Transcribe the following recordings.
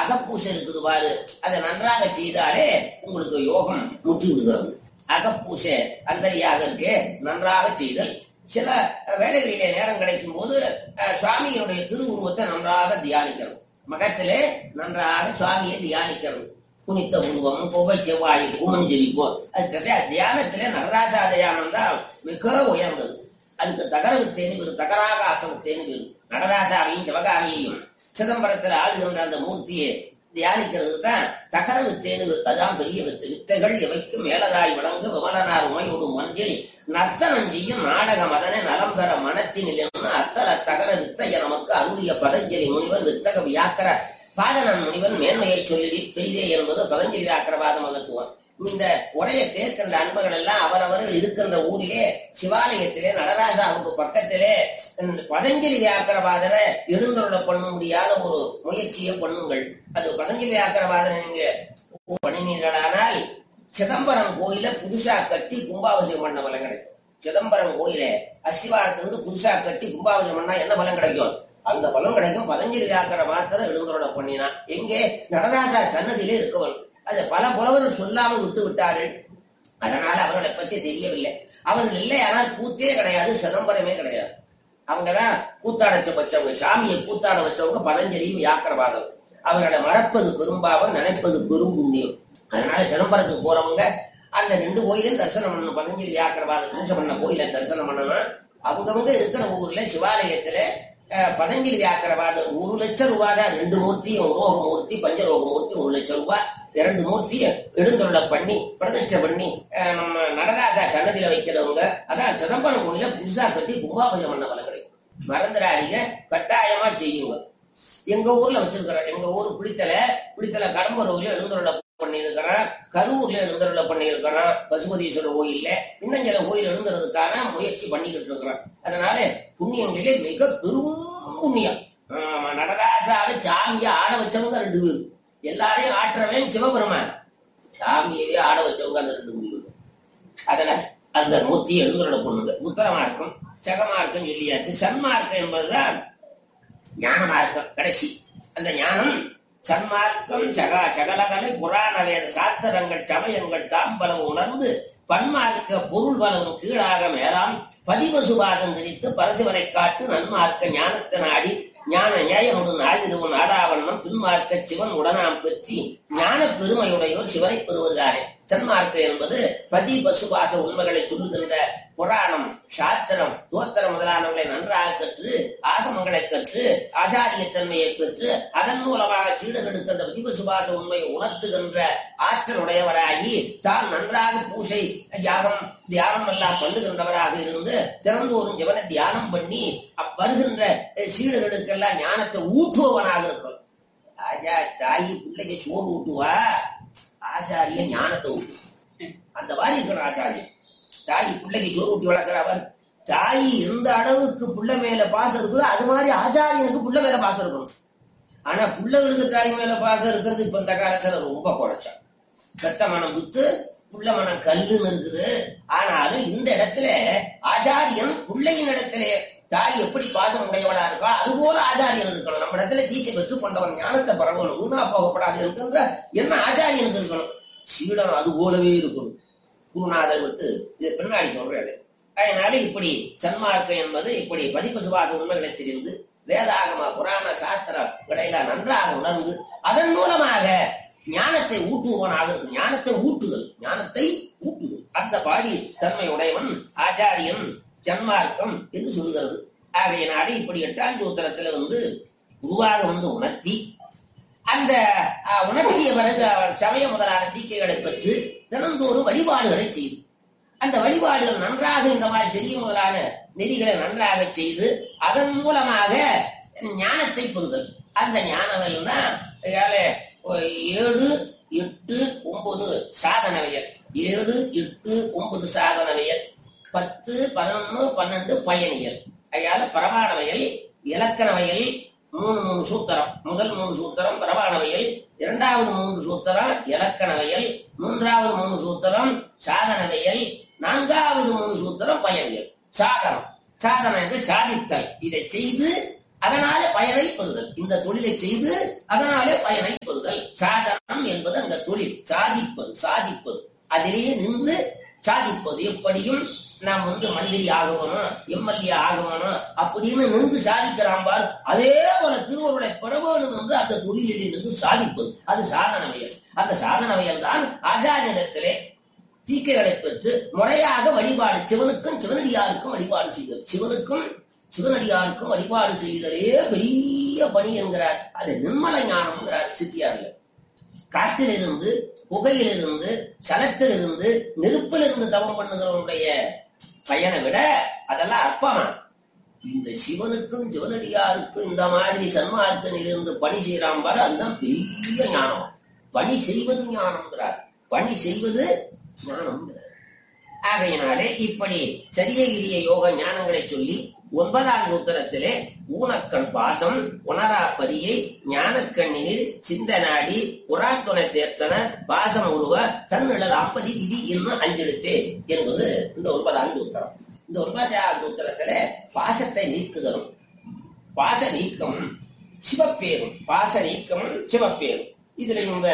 அகப்பூசை இருக்குது பாரு அதை நன்றாக செய்தாலே உங்களுக்கு யோகம் முற்று விடுகிறது அகப்பூசை அந்தரியாக இருக்கு நன்றாக செய்தல் சில வேலைகளிலே நேரம் கிடைக்கும் போது அஹ், சுவாமியினுடைய திருவுருவத்தை நன்றாக தியானிக்கிறது மகத்திலே நன்றாக சுவாமியை தியானிக்கிறது குனித்த உருவம் புகை செவ்வாய் குமஞ்செரிப்போம் அது தியானத்திலே நடராஜா தியானம் தான் மிக உயர்ந்தது அதுக்கு தகரவு தேனி ஒரு தகராக ஆசனம் தேனி நடராஜாவையும் சிவகாமியையும் சிதம்பரத்தில் ஆடுகின்ற அந்த மூர்த்தியை தியானிக்கிறது தான் தகரவு தேனு அதான் பெரிய வித்து வித்தைகள் எவைக்கு மேலதாய் வழங்கு விமலனார் உமையோடு மஞ்சில் நர்த்தனம் செய்யும் நாடகம் அதனை நலம் பெற மனத்தினில் என்று அத்தல தகர வித்தைய நமக்கு அருளிய பதஞ்சலி முனிவர் வித்தக வியாக்கர பாதனன் முனிவன் மேன்மையை சொல்லி பெரிதே என்பது பதஞ்சலி வியாக்கரவாத மகத்துவம் இந்த உரையை கேட்கின்ற அன்பர்கள் எல்லாம் அவரவர்கள் இருக்கின்ற ஊரிலே சிவாலயத்திலே நடராஜாவுக்கு பக்கத்திலே இந்த பதஞ்சலி வியாக்கரவாதனை எழுந்தருள பண்ண முடியாத ஒரு முயற்சியை பண்ணுங்கள் அது பதஞ்சலி வியாக்கரவாதனை நீங்க பண்ணினீர்களானால் சிதம்பரம் கோயில புதுசா கட்டி கும்பாபிஷேகம் பண்ண பலன் கிடைக்கும் சிதம்பரம் கோயில அசிவாரத்திலிருந்து புதுசா கட்டி கும்பாபிஷேகம் பண்ணா என்ன பலன் கிடைக்கும் அந்த பலன் கிடைக்கும் பதஞ்சலி வியாக்கர மாத்திரம் எழுந்தருள பண்ணினா எங்கே நடராஜா சன்னதியிலே இருக்கவன் அது பல புலவர்கள் சொல்லாமல் விட்டு விட்டார்கள் அதனால அவர்களை பத்தி தெரியவில்லை அவர்கள் இல்லை ஆனால் கூத்தே கிடையாது சிதம்பரமே கிடையாது அவங்கதான் கூத்தாட வச்சவங்க சாமியை கூத்தாட வச்சவங்க பதஞ்சலியும் வியாக்கரவாதம் அவர்களை மறப்பது பெரும்பாவம் நினைப்பது பெரும் புண்ணியம் அதனால சிதம்பரத்துக்கு போறவங்க அந்த ரெண்டு கோயிலையும் தரிசனம் பண்ணணும் பதஞ்சலி வியாக்கரவாதம் பூஜை பண்ண கோயிலை தரிசனம் பண்ணணும் அவங்கவங்க இருக்கிற ஊர்ல சிவாலயத்துல அஹ், பதஞ்சலி வியாக்கரவாத ஒரு லட்சம் ரூபாய் தான் ரெண்டு மூர்த்தி ரோக மூர்த்தி பஞ்சரோக மூர்த்தி ஒரு லட்சம் ரூபாய் இரண்டு மூர்த்திய எழுந்தொள்ள பண்ணி பிரதிஷ்டை பண்ணி அஹ், நம்ம நடராஜா சன்னதியில வைக்கிறவங்க அதான் சிதம்பரம் கோயில புதுசா கட்டி கும்பாபிஷேகம் பண்ண பல கிடைக்கும் மறந்துடாதீங்க கட்டாயமா செய்யுங்க எங்க ஊர்ல வச்சிருக்கிறோம் எங்க ஊர் குளித்தல குளித்தல கடம்பூர்ல எழுந்தருள பண்ணியிருக்கிறோம் கரூர்ல எழுந்தருள பண்ணியிருக்கிறோம் பசுபதீஸ்வரர் கோயில்ல இன்னும் சில கோயில் எழுந்துறதுக்கான முயற்சி பண்ணிக்கிட்டு இருக்கிறோம் அதனால புண்ணியங்களிலே மிக பெரும் புண்ணியம் ஆமா, நடராஜாவை சாமியை ஆட வச்சவங்க ரெண்டு பேர் எல்லாரையும் ஆட்டுறவன் சிவபெருமான் சாமியவே ஆட வச்சவங்க அந்த ரெண்டு பேர் அதுல அந்த மூர்த்தி எழுந்துள்ள பொண்ணுங்க உத்தரமார்க்கம் சகமார்க்கம் சொல்லியாச்சு சன்மார்க்கம் என்பதுதான் ஞான மார்க்கம் கடைசி அந்த ஞானம் சன்மார்க்கம் சகா சகலகலை புராண வேத சாத்திரங்கள் சமயங்கள் தாம்பலம் உணர்ந்து பன்மார்க்க பொருள் பலவும் கீழாக மேலாம் பதிவசுபாகம் திரித்து பரசிவனை காட்டு நன்மார்க்க ஞானத்தை நாடி ஞான நியாயமுடு நாளிருவன் ஆடாவண்ணம் பின்மார்க்க சிவன் உடனாம் பெற்றி ஞான பெருமையுடையோர் சிவனை பெறுவதாரே சன்மார்க்கம் என்பது பதி பசுபாச உண்மைகளை சொல்லுகின்ற புராணம் சாத்திரம் தோத்திரம் முதலானவர்களை நன்றாக கற்று ஆகமங்களை கற்று ஆச்சாரியத்தன்மையை பெற்று அதன் மூலமாக சீடர்களுக்கின்ற பதிபசுபாச உண்மையை உணர்த்துகின்ற ஆற்றல் உடையவராகி தான் நன்றாக பூசை யாகம் தியானம் எல்லாம் பண்ணுகின்றவராக இருந்து திறந்தோறும் ஜவனை தியானம் பண்ணி அப் வருகின்ற அஹ், சீடர்களுக்கெல்லாம் ஞானத்தை ஊட்டுபவனாக இருக்கணும் ராஜா தாயி பிள்ளைக்கு சோறு ஊட்டுவா ஆச்சாரியன் ஞானத்தை ஊட்டு அந்த மாதிரி இருக்கிற ஆச்சாரியன் தாய் பிள்ளைக்கு சோறு ஊட்டி வளர்க்கிறவர் தாய் எந்த அளவுக்கு புள்ள மேல பாசம் இருக்குதோ அது மாதிரி ஆச்சாரியனுக்கு புள்ள மேல பாசம் இருக்கணும் ஆனா பிள்ளைகளுக்கு தாய் மேல பாசம் இருக்கிறது இப்ப இந்த காலத்துல ரொம்ப குறைச்சா பெத்த மனம் வித்து புள்ள மனம் கல்லுன்னு இருக்குது ஆனாலும் இந்த இடத்துல ஆச்சாரியன் பிள்ளையின் இடத்திலே தாய் எப்படி பாசம் உடையவளா இருக்கோ அது போல ஆச்சாரியன் இருக்கணும் நம்ம இடத்துல தீச்சை பெற்று கொண்டவன் ஞானத்தை பரவணும் ஊனா போகப்படாது இருக்கின்ற என்ன ஆச்சாரியனுக்கு இருக்கணும் சீடன் அது போலவே இருக்கணும் குருநாதர் விட்டு இது பின்னாடி சொல்றாரு அதனால இப்படி சன்மார்க்கம் என்பது இப்படி பதிப்பு சுபாத உண்மைகளை தெரிந்து வேதாகம புராண சாஸ்திர விடையில நன்றாக உணர்ந்து அதன் மூலமாக ஞானத்தை ஊட்டுவனாக இருக்கும் ஞானத்தை ஊட்டுதல் ஞானத்தை ஊட்டுதல் அந்த பாடி தன்மை உடையவன் ஆச்சாரியன் சன்மார்க்கம் என்று சொல்லுகிறது ஆகையினாலே இப்படி எட்டாம் சூத்திரத்துல வந்து குருவாக வந்து உணர்த்தி அந்த அஹ், உணர்த்திய பிறகு அவர் சமய முதலான தீக்கைகளை பெற்று தினந்தோறும் வழிபாடுகளை செய்து அந்த வழிபாடுகள் நன்றாக இந்த மாதிரி செய்ய முதலான நெறிகளை நன்றாக செய்து அதன் மூலமாக ஞானத்தை பெறுதல் அந்த ஞானம் தான் ஏழு ஏழு எட்டு ஒன்பது சாதனவியல் ஏழு எட்டு ஒன்பது சாதனவியல் பத்து பதினொன்னு பன்னெண்டு பயனியல் அதால பிரமாணவியல் இலக்கணவியல் மூணு மூணு சூத்திரம் முதல் மூணு சூத்திரம் பிரமாணவியல் இரண்டாவது மூன்று சூத்திரம் இலக்கணவியல் மூன்றாவது மூணு சூத்திரம் சாதனவியல் நான்காவது மூணு சூத்திரம் பயனியல் சாதனம் சாதனம் என்று சாதித்தல் இதை செய்து அதனாலே பயனை பெறுதல் இந்த தொழிலை செய்து அதனாலே பயனை பெறுதல் சாதனம் என்பது அந்த தொழில் சாதிப்பது சாதிப்பது அதிலேயே நின்று சாதிப்பது எப்படியும் நாம் வந்து மந்திரி ஆகணும் எம்எல்ஏ ஆகணும் அப்படின்னு நின்று சாதிக்கிறான் பார் அதே போல திருவருளை பெற வேண்டும் என்று அந்த தொழிலில் நின்று சாதிப்பது அது சாதனவியல் அந்த சாதனவியல் தான் ஆச்சாரியிடத்திலே தீக்கைகளை பெற்று முறையாக வழிபாடு சிவனுக்கும் சிவனடியாருக்கும் வழிபாடு செய்தல் சிவனுக்கும் சிவனடியாருக்கும் வழிபாடு செய்தலே பெரிய பணி என்கிறார் அது நிர்மல ஞானம்ங்கிறார் சித்தியார்ல காற்றிலிருந்து புகையிலிருந்து சலத்திலிருந்து நெருப்பிலிருந்து தவம் பண்ணுகிறவனுடைய பயனை விட அதெல்லாம் அற்பமா இந்த சிவனுக்கும் சிவனடியாருக்கும் இந்த மாதிரி சன்மார்க்கனிலிருந்து பணி செய்யறான் பாரு அதுதான் பெரிய ஞானம் பணி செய்வது ஞானம்ங்கிறார் பணி செய்வது ஞானம்ங்கிறார் ஆகையினாலே இப்படி சரியகிரிய யோக ஞானங்களை சொல்லி ஒன்பதாம் சூத்திரத்திலே ஊனக்கண் பாசம் உணரா பதியை ஞானக்கண்ணினில் சிந்த நாடி உராத்துணை தேர்த்தன பாசம் உருவ தன்னிழல் அப்பதி விதி என்னும் அஞ்செழுத்தே என்பது இந்த ஒன்பதாம் சூத்திரம் இந்த ஒன்பதாம் சூத்திரத்திலே பாசத்தை நீக்குதலும் பாச நீக்கம் சிவப்பேரும் பாச நீக்கம் சிவப்பேரும் இதுல இவங்க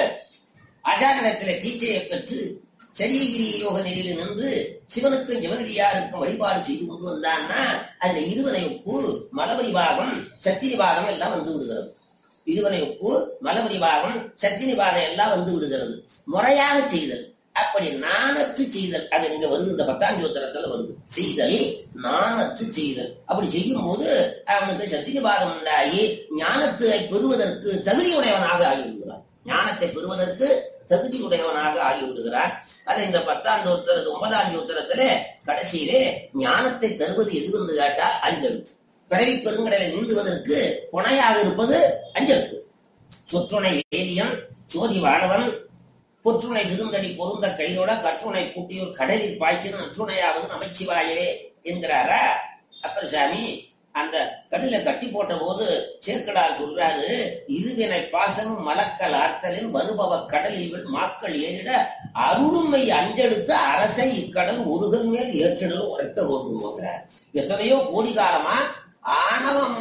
அஜானத்திலே தீச்சையை பெற்று சரியகிரி யோக நிலையில் நின்று சிவனுக்கும் சிவனடியாருக்கும் வழிபாடு செய்து கொண்டு வந்தான்னா அதுல இருவனை உப்பு மலபரி பாகம் சத்திரி பாகம் எல்லாம் வந்து விடுகிறது இருவனை உப்பு மலபரி பாகம் சத்திரி பாகம் எல்லாம் வந்து விடுகிறது முறையாக செய்தல் அப்படி நாணத்து செய்தல் அது இங்க வருது இந்த பத்தாம் சோத்திரத்துல வருது செய்தல் நாணத்து செய்தல் அப்படி செய்யும் போது அவனுக்கு சத்திரி பாகம் உண்டாகி ஞானத்தை பெறுவதற்கு தகுதியுடையவனாக ஆகிவிடுகிறான் ஞானத்தை பெறுவதற்கு தகுதியுடையவனாக ஆகிவிடுகிறார் அது இந்த பத்தாம் சூத்திரத்து ஒன்பதாம் சூத்திரத்திலே கடைசியிலே ஞானத்தை தருவது எது என்று கேட்டால் அஞ்செழுத்து பிறவி பெருங்கடலை நீந்துவதற்கு துணையாக இருப்பது அஞ்செழுத்து சொற்றுணை வேதியம் சோதி வானவன் பொற்றுணை திருந்தடி பொருந்த கையோட கற்றுணை கூட்டியோர் கடலில் பாய்ச்சின நற்றுணையாவது நமச்சிவாயவே என்கிறாரா அப்பர் சாமி அந்த கடல கட்டி போட்ட போது சேர்க்கடார் சொல்றாரு இருவினை பாசமும் மலக்கல் ஆர்த்தலின் வருபவ கடலில் மாக்கள் ஏறிட அருளுமை அஞ்செடுத்த அரசை இக்கடல் ஒருகர் மேல் ஏற்றிடலும் உரைக்க கொண்டுங்கிறார் எத்தனையோ கோடி காலமா ஆணவம்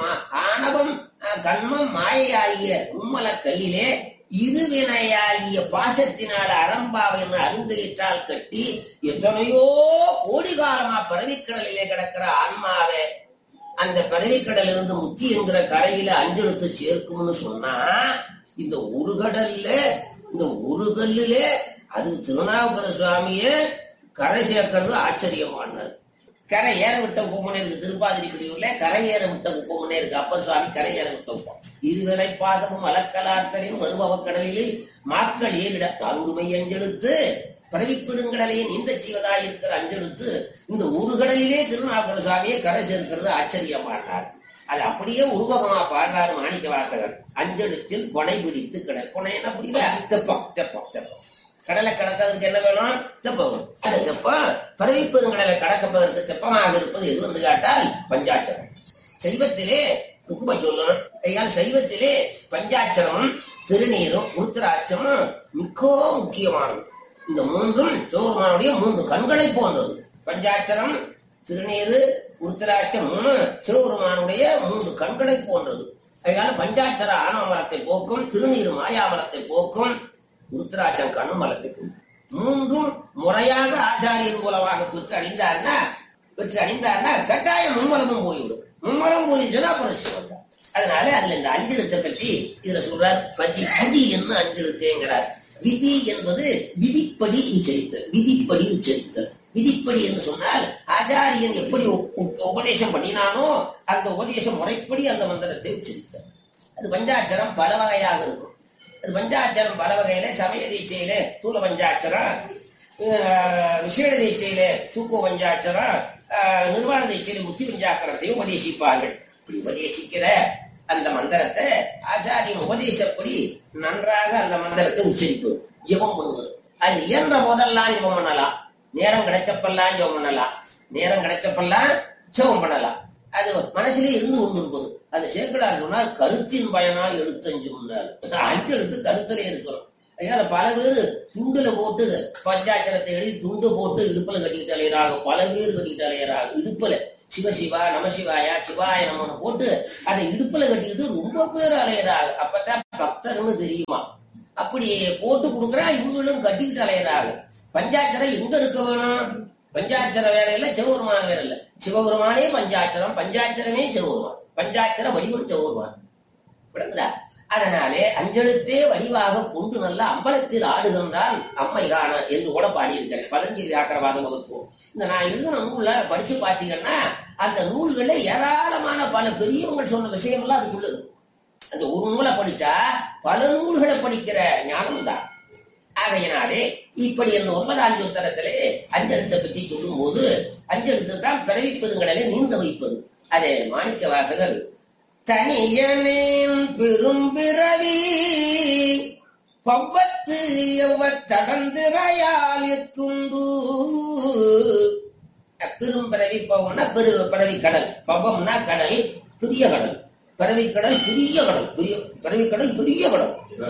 ஆணவம் கண்மம் மாயையாகிய உம்மல கல்லிலே இருவினையாகிய பாசத்தினால் அறம்பாவின் அருந்தையிட்டால் கட்டி எத்தனையோ கோடி காலமா பரவிக்கடலிலே கிடக்கிற ஆன்மாவே அந்த பரவிக்கடல் இருந்து முத்தி என்கிற கரையில அஞ்செழுத்து சேர்க்கும்னு சொன்னா இந்த ஒரு கடல்ல இந்த ஒரு கல்லிலே அது திருநாவுக்கர சுவாமிய கரை சேர்க்கிறது ஆச்சரியமானார் கரை ஏற விட்ட குப்பமனே இருக்கு திருப்பாதிரி குடியூர்ல கரை ஏற விட்ட குப்பமனே இருக்கு அப்பர் சுவாமி கரை ஏற விட்ட குப்பம் இருவரை பாசமும் அலக்கலாத்தலையும் வருபவ கடலில் மாக்கள் ஏறிட அருடுமை அஞ்செழுத்து பரவிப்பெருங்கடலையே நீந்த செய்வதாக இருக்கிற அஞ்செடுத்து இந்த ஒரு கடலிலே திருநாகர சுவாமியை கரை சேர்க்கிறது ஆச்சரியமானார் அது அப்படியே உருவகமா பாடுறாரு மாணிக்க வாசகர் அஞ்செழுத்தில் கொடை பிடித்து கடல் கொடை என்ன புரியுதா தெப்பம் தெப்பம் தெப்பம் கடலை கடக்கிறதுக்கு என்ன வேணும் தெப்பம் வேணும் அது தெப்பம் பரவி பெருங்கடலை கடக்கப்பதற்கு தெப்பமாக இருப்பது எது என்று கேட்டால் பஞ்சாட்சரம் சைவத்திலே ரொம்ப சொல்லணும் ஐயால் சைவத்திலே பஞ்சாட்சரமும் திருநீரும் உருத்திராட்சமும் மிக முக்கியமானது இந்த மூன்றும் சிவபெருமானுடைய மூன்று கண்களை போன்றது பஞ்சாட்சரம் திருநீரு உருத்திராட்சம் மூணு சிவபெருமானுடைய மூன்று கண்களை போன்றது அதனால பஞ்சாட்சர ஆணவமலத்தை போக்கும் திருநீர் மாயாமலத்தை போக்கும் உருத்திராட்சம் கண்மலத்தை போக்கும் மூன்றும் முறையாக ஆச்சாரியன் மூலமாக பெற்று அணிந்தார்னா பெற்று அணிந்தார்னா கட்டாயம் மும்மலமும் போய்விடும் மும்மலம் போயிடுச்சுன்னா அப்புறம் சிவன் தான். அதனால அதுல இந்த அஞ்செழுத்தை பற்றி இதுல சொல்றார் பதி விதி என்ன அஞ்செழுத்தேங்கிறார் விதி என்பது விதிப்படி உச்சரித்தல் விதிப்படி உச்சரித்தல் விதிப்படி என்று சொன்னால் ஆச்சாரியன் எப்படி உப்- உப்- உபதேசம் பண்ணினானோ அந்த உபதேசம் முறைப்படி அந்த மந்திரத்தை உச்சரித்தல் அது பஞ்சாட்சரம் பல வகையாக இருக்கும் அது பஞ்சாட்சரம் பல வகையில சமய தீட்சையில தூல பஞ்சாட்சரம் அஹ், விசேட தீட்சையில சூக்கு பஞ்சாட்சரம் அஹ், நிர்வாண தீட்சையில முத்தி பஞ்சாக்கரத்தையும் உபதேசிப்பார்கள் இப்படி உபதேசிக்கிற அந்த மந்திரத்தை ஆச்சாரியின் உபதேசப்படி நன்றாக அந்த மந்திரத்தை உச்சரிப்பது ஜெபம் பண்ணுவது அது இயன்ற போதெல்லாம் ஜெபம் பண்ணலாம் நேரம் கிடைச்சப்பெல்லாம் ஜெபம் பண்ணலாம் நேரம் கிடைச்சப்பெல்லாம் ஜெபம் பண்ணலாம் அது மனசிலே இருந்து கொண்டிருப்பது அந்த சேக்கடார் சொன்னார் கருத்தின் பயனா எழுத்தஞ்சு முன்னார் அஞ்சு எழுத்து கருத்திலே இருக்கணும் அதனால பல பேர் துண்டுல போட்டு பஞ்சாட்சரத்தை எழுதி துண்டு போட்டு இடுப்புல கட்டிக்கிட்டு அலையறாங்க பல பேர் கட்டிக்கிட்டு அலையறாங்க இடுப்புல சிவசிவா நமசிவாயா சிவாய நமன்னு போட்டு அதை இடுப்புல கட்டிக்கிட்டு ரொம்ப பேர் அலையறாங்க அப்பதான் பக்தர்னு தெரியுமா அப்படி போட்டு கொடுக்குறா இவங்களும் கட்டிக்கிட்டு அலையிறாங்க பஞ்சாட்சரம் எங்க இருக்க வேணும் பஞ்சாட்சர வேற இல்ல சிவபெருமான வேற இல்ல சிவபெருமானே பஞ்சாட்சரம் பஞ்சாட்சரமே சிவபெருமான் பஞ்சாட்சர வடிவம் சிவபெருமான் விளங்குதா அதனாலே அஞ்செழுத்தே வடிவாக கொண்டு நல்ல அம்பலத்தில் ஆடுகின்றான் அம்மை காண என்று கூட பாடியிருக்கிறேன் பதஞ்சலி வியாக்கரவாதம் வகுப்போம் இந்த நான் எழுதின நூல்ல படிச்சு பார்த்தீங்கன்னா அந்த நூல்கள்ல ஏராளமான பல பெரியவங்க சொன்ன விஷயம்லாம் அதுக்குள்ள இருக்கு அந்த ஒரு நூலை படிச்சா பல நூல்களை படிக்கிற ஞானம் தான் ஆகையினாலே இப்படி இந்த ஒன்பதாம் சூத்திரத்திலே அஞ்செழுத்தை பற்றி சொல்லும் போது அஞ்செழுத்து தான் பிறவி பெருங்கடலை நீந்த வைப்பது அதே மாணிக்க வாசகர் தனியனேன் பெரும்பிறவி பவ்வத்து எவ்வத்தடந்திரையால் எற்றுண்டு பெரும்பிறவி பவம்னா பெரு பிறவி கடல் பவம்னா கடல் பெரிய கடல் பிறவி கடல் பெரிய கடல் பெரிய பிறவி கடல் பெரிய கடல்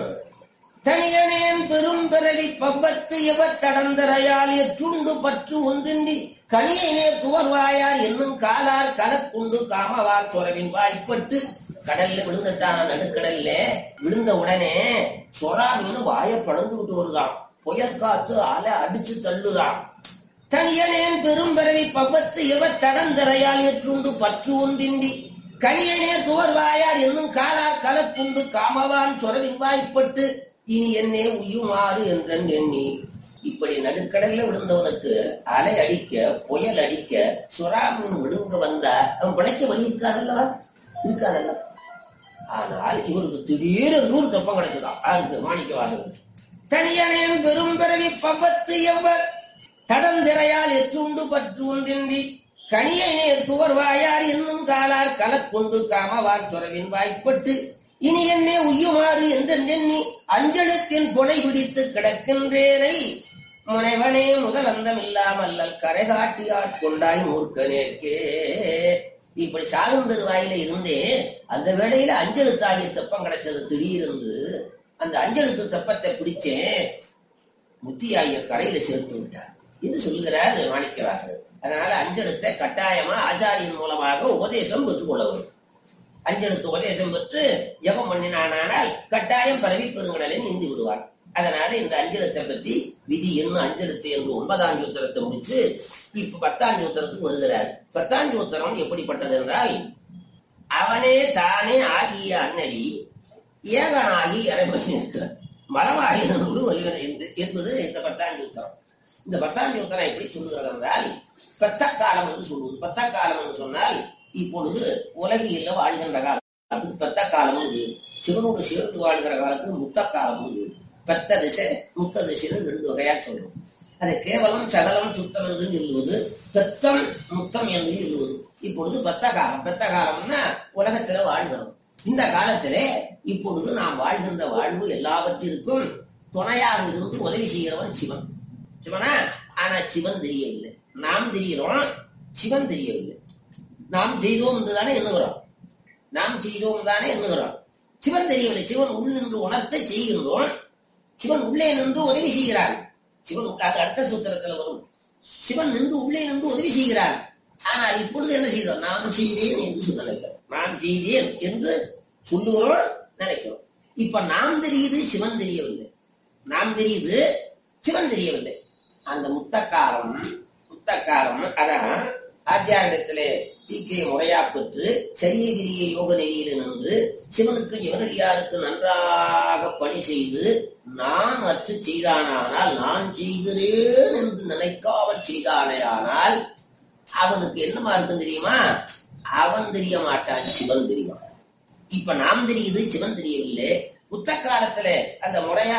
தனியனேன் பெரும் பிறவி பவ்வத்து எவத்தடந்தரையால் எற்றுண்டு பற்று ஒன்றின்றி கனியனே துவர்வாயார் என்னும் காலார் கலக்குண்டு காமவார் சொரவின் வாய்ப்பட்டு கடல்ல விழுந்துட்டான நடுக்கடல்ல விழுந்த உடனே சொரா மீன் வாய பழந்து விட்டு வருதான் புயல் காத்து அலை அடிச்சு தள்ளுதான் தனியனேன் பெரும் பிறவி பவ்வத்து எவர் தடந்தரையால் ஏற்றுண்டு பற்று ஒன்றின்றி கனியனே துவர்வாயார் என்னும் காலார் கலக்குண்டு காமவான் சொரவின் வாய்ப்பட்டு இனி என்னே உயுமாறு என்றன் எண்ணி இப்படி நடுக்கடல்ல விழுந்தவனுக்கு அலை அடிக்க புயல் அடிக்க சுறாமீன் விழுங்க வந்தா அவன் பிழைக்க வழி இருக்காதல்லவா இருக்காதல்ல ஆனால் இவருக்கு திடீரென்று நூறு தப்பம் கிடைச்சதான் யாருக்கு மாணிக்க வாசகர் தனியனையும் பெரும் பிறவி பவ்வத்து எவ்வர் தடந்திரையால் எற்றுண்டு பற்று ஒன்றின்றி கனியை நேர் துவர்வாயார் என்னும் காலார் கலக்கொண்டு காமவார் சொரவின் வாய்ப்பட்டு இனி என்னே உய்யுமாறு என்று எண்ணி அஞ்சலத்தின் கொலை பிடித்து கிடக்கின்றேனை முனைவனே முதல் அந்தம் இல்லாமல்லல் கரை காட்டி ஆட்கொண்டாய் மூர்க்கனேற்கே இப்படி சாகுந்தருவாயில இருந்தே அந்த வேளையில அஞ்செழுத்தாகிய தெப்பம் கிடைச்சது திடீரென்று அந்த அஞ்செழுத்து தெப்பத்தை பிடிச்சேன் முத்தியாகிய கரையில சேர்த்து விட்டார் என்று சொல்லுகிறார் மாணிக்கவாசகர் அதனால அஞ்செழுத்தை கட்டாயமா ஆச்சாரியின் மூலமாக உபதேசம் பெற்றுக்கொள்ள வேண்டும் அஞ்செழுத்து உபதேசம் பெற்று ஜபம் பண்ணினானால் கட்டாயம் பரவி பெருங்கடலை நீந்தி விடுவார் அதனால இந்த அஞ்சலத்தை பத்தி விதி என்ன அஞ்சலத்து என்று ஒன்பதாம் சூத்திரத்தை முடிச்சு இப்ப பத்தாம் சூத்திரத்துக்கு வருகிறார் பத்தாம் சூத்திரம் எப்படிப்பட்டது என்றால் அவனே தானே ஆகிய அன்னரி ஏகனாகி இறைவன் இருக்க மரமாகினோடு வலிவன் என்று என்பது இந்த பத்தாம் சூத்திரம் இந்த பத்தாம் சூத்திரம் எப்படி சொல்லுகிறது என்றால் பத்த காலம் என்று சொல்லுவது பத்த காலம் என்று சொன்னால் இப்பொழுது உலகில் வாழ்கின்ற காலம் அதுக்கு பெத்த காலம் இது சிவனோடு சேர்த்து வாழ்கிற காலத்துக்கு முத்த காலம் இது பெத்த திசை முத்த திசைன்னு ரெண்டு வகையா சொல்றோம் அது கேவலம் சகலம் சுத்தம் என்று சொல்லுவது பெத்தம் முத்தம் என்று சொல்லுவது இப்பொழுது பெத்த காலம் பெத்த காலம்னா உலகத்துல வாழ்கிறோம் இந்த காலத்திலே இப்பொழுது நாம் வாழ்கின்ற வாழ்வு எல்லாவற்றிற்கும் துணையாக இருந்து உதவி செய்கிறவன் சிவன் சிவனா ஆனா சிவன் தெரியவில்லை நாம் தெரிகிறோம் சிவன் தெரியவில்லை நாம் செய்தோம் என்றுதானே எண்ணுகிறோம் நாம் செய்தோம் தானே எண்ணுகிறோம் சிவன் தெரியவில்லை சிவன் உள் நின்று உணர்த்த செய்கின்றோம் சிவன் உள்ளே நின்று உதவி செய்கிறார் சிவன் அது அடுத்த சூத்திரத்துல வரும் சிவன் நின்று உள்ளே நின்று உதவி செய்கிறார் ஆனால் இப்பொழுது என்ன செய்தோம் நாம் செய்தேன் என்று சொல்ல நினைக்கிறோம் நான் செய்தேன் என்று சொல்லுகிறோம் நினைக்கிறோம் இப்ப நாம் தெரியுது சிவன் தெரியவில்லை நாம் தெரியுது சிவன் தெரியவில்லை அந்த முத்தக்காலம் முத்தக்காலம் அதான் ஆத்தியாரிடத்திலே தீக்கை முறையா பெற்று சரியகிரிய யோக நெறியில் நின்று சிவனுக்கு சிவனடியாருக்கு நன்றாக பணி செய்து நான் அற்று செய்தானானால் நான் செய்கிறேன் என்று நினைக்காமல் செய்தானேயானால் அவனுக்கு என்னமா இருக்கும் தெரியுமா அவன் தெரிய மாட்டான் சிவன் தெரியும் இப்ப நாம் தெரியுது சிவன் தெரியவில்லை புத்த காலத்துல அந்த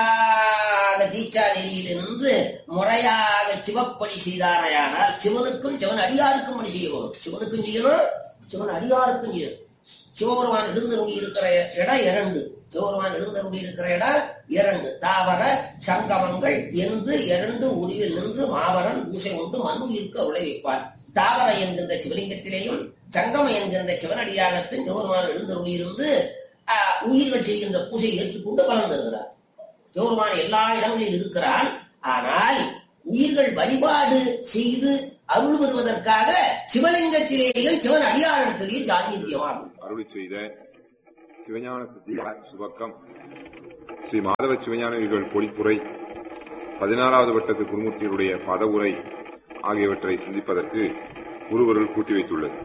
முறையாக தீட்சா நெறியில் நின்று முறையாக சிவப்பணி செய்தானையானால் சிவனுக்கும் சிவன் அடியாருக்கும் பணி செய்யணும் சிவனுக்கும் செய்யணும் சிவன் அடியாருக்கும் செய்யணும் சிவபெருமான் எழுந்தருளி இருக்கிற இடம் இரண்டு சிவபெருமான் எழுந்தருளி இருக்கிற இடம் இரண்டு தாவர சங்கமங்கள் என்று இரண்டு உருவில் நின்று மாவரன் பூசை உண்டு மனு இருக்க உழைவிப்பார் தாவர என்கின்ற சிவலிங்கத்திலேயும் சங்கம என்கின்ற சிவனடியாகத்தின் சிவபெருமான் எழுந்தருளி இருந்து உயிர்கள் செய்கின்ற பூஜை ஏற்றுக்கொண்டு பலன் தருகிறார் சிவபெருமான் எல்லா இடங்களில் இருக்கிறான் ஆனால் உயிர்கள் வழிபாடு செய்து அருள் பெறுவதற்காக சிவலிங்கத்திலேயும் சிவன் அடியாரிடத்திலேயும் ஜான்யமாகும் அருளி செய்த சிவஞான சித்தியா சுபக்கம் ஸ்ரீ மாதவ சிவஞானிகள் பொழிப்புரை பதினாறாவது வட்டத்து குருமூர்த்தியுடைய பதவுரை ஆகியவற்றை சிந்திப்பதற்கு குருவருள் கூட்டி வைத்துள்ளது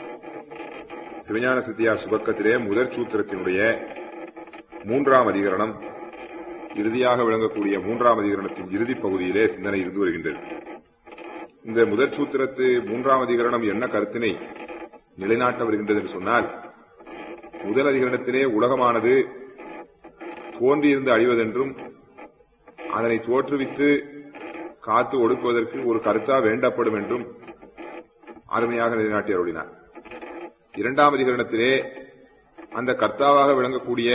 சிவஞான சித்தியார் சுபக்கத்திலே முதற் சூத்திரத்தினுடைய மூன்றாம் அதிகரணம் இறுதியாக விளங்கக்கூடிய மூன்றாம் அதிகரணத்தின் இறுதிப் பகுதியிலே சிந்தனை இருந்து வருகின்றது இந்த முதற் சூத்திரத்து மூன்றாம் அதிகரணம் என்ன கருத்தினை நிலைநாட்ட வருகின்றது என்று சொன்னால் முதல் அதிகரணத்திலே உலகமானது தோன்றியிருந்து அழிவதென்றும் அதனை தோற்றுவித்து காத்து ஒடுக்குவதற்கு ஒரு கருத்தா வேண்டப்படும் என்றும் அருமையாக நிலைநாட்டி அருளினார் இரண்டாம் அதிகரணத்திலே அந்த கர்த்தாவாக விளங்கக்கூடிய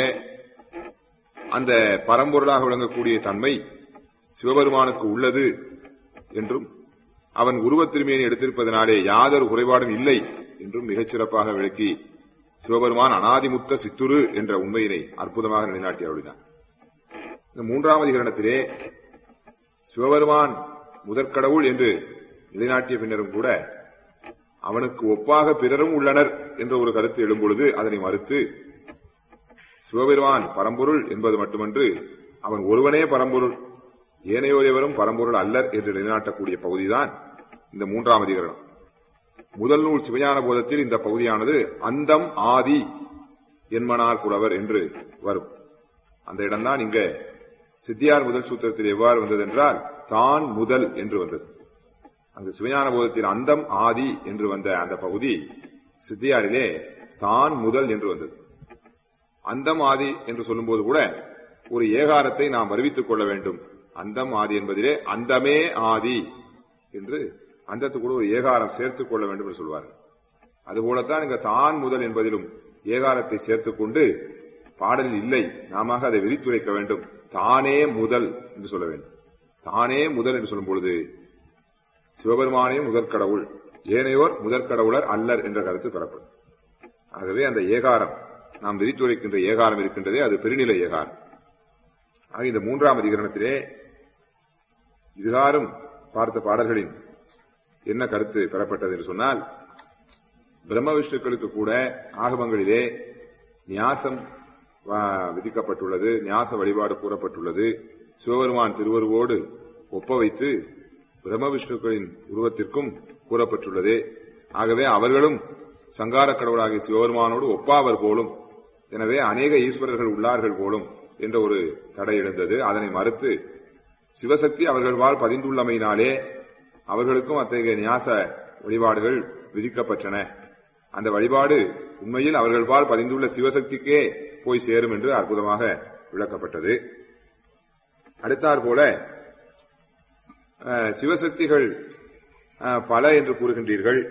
அந்த பரம்பொருளாக விளங்கக்கூடிய தன்மை சிவபெருமானுக்கு உள்ளது என்றும் அவன் உருவத் திருமையை எடுத்திருப்பதனாலே யாதொரு குறைபாடும் இல்லை என்றும் மிகச் சிறப்பாக விளக்கி சிவபெருமான் அனாதிமுத்த சித்துரு என்ற உண்மையினை அற்புதமாக நிலைநாட்டி அருளினார் இந்த மூன்றாம் அதிகரணத்திலே சிவபெருமான் முதற்கடவுள் என்று நிலைநாட்டிய பின்னரும் கூட அவனுக்கு ஒப்பாக பிறரும் உள்ளனர் என்ற ஒரு கருத்து எழும்பொழுது அதனை மறுத்து சிவபெருமான் பரம்பொருள் என்பது மட்டுமன்று அவன் ஒருவனே பரம்பொருள் ஏனையோரைவரும் பரம்பொருள் அல்லர் என்று நிலைநாட்டக்கூடிய பகுதிதான் இந்த மூன்றாம் அதிகரணம் முதல் நூல் சிவஞான போதத்தில் இந்த பகுதியானது அந்தம் ஆதி என்மனார் புலவர் என்று வரும் அந்த இடம்தான் இங்க சித்தியார் முதல் சூத்திரத்தில் எவ்வாறு வந்தது என்றால் தான் முதல் என்று வந்தது அங்கு சிவஞான போதத்தில் அந்தம் ஆதி என்று வந்த அந்த பகுதி சித்தியாரிலே தான் முதல் என்று வந்தது அந்தம் ஆதி என்று சொல்லும்போது கூட ஒரு ஏகாரத்தை நாம் வருவித்துக் கொள்ள வேண்டும் அந்தம் ஆதி என்பதிலே அந்தமே ஆதி என்று அந்தத்துக்கு கூட ஒரு ஏகாரம் சேர்த்துக் கொள்ள வேண்டும் என்று சொல்வார்கள் அதுபோலத்தான் இங்க தான் முதல் என்பதிலும் ஏகாரத்தை சேர்த்துக் கொண்டு பாடலில் இல்லை நாம அதை விரித்துரைக்க வேண்டும் தானே முதல் என்று சொல்ல வேண்டும் தானே முதல் என்று சொல்லும் பொழுது சிவபெருமானே முதற்கடவுள் ஏனையோர் முதற்கடவுளர் அல்லர் என்ற கருத்து பெறப்படும் ஆகவே அந்த ஏகாரம் நாம் விரித்துரைக்கின்ற ஏகாரம் இருக்கின்றதே அது பெருநிலை ஏகாரம் ஆக இந்த மூன்றாம் அதிகரணத்திலே இதுகாரும் பார்த்த பாடல்களின் என்ன கருத்து பெறப்பட்டது என்று சொன்னால் பிரம்ம விஷ்ணுக்களுக்கு கூட ஆகமங்களிலே நியாசம் விதிக்கப்பட்டுள்ளது நியாச வழிபாடு கூறப்பட்டுள்ளது சிவபெருமான் திருவருவோடு ஒப்ப வைத்து பிரம்ம விஷ்ணுக்களின் உருவத்திற்கும் கூறப்பட்டுள்ளது ஆகவே அவர்களும் சங்கார கடவுளாகிய சிவபெருமானோடு ஒப்பாவர் போலும் எனவே அநேக ஈஸ்வரர்கள் உள்ளார்கள் போலும் என்ற ஒரு தடை எழுந்தது அதனை மறுத்து சிவசக்தி அவர்கள் வாழ் பதிந்துள்ளமையினாலே அவர்களுக்கும் அத்தகைய நியாச வழிபாடுகள் விதிக்கப்பட்டன அந்த வழிபாடு உண்மையில் அவர்கள் பால் பதிந்துள்ள சிவசக்திக்கே போய் சேரும் என்று அற்புதமாக விளக்கப்பட்டது அடுத்தாற் போல சிவசக்திகள் பல என்று கூறுகின்றீர்கள்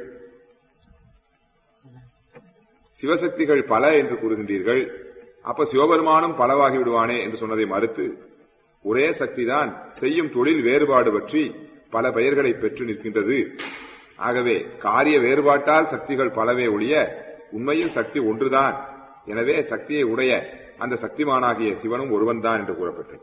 சிவசக்திகள் பல என்று கூறுகின்றீர்கள் அப்ப சிவபெருமானும் பலவாகி விடுவானே என்று சொன்னதை மறுத்து ஒரே சக்திதான் செய்யும் தொழில் வேறுபாடு பற்றி பல பெயர்களை பெற்று நிற்கின்றது ஆகவே காரிய வேறுபாட்டால் சக்திகள் பலவே ஒழிய உண்மையில் சக்தி ஒன்றுதான் எனவே சக்தியை உடைய அந்த சக்திமானாகிய சிவனும் ஒருவன்தான் என்று கூறப்பட்டது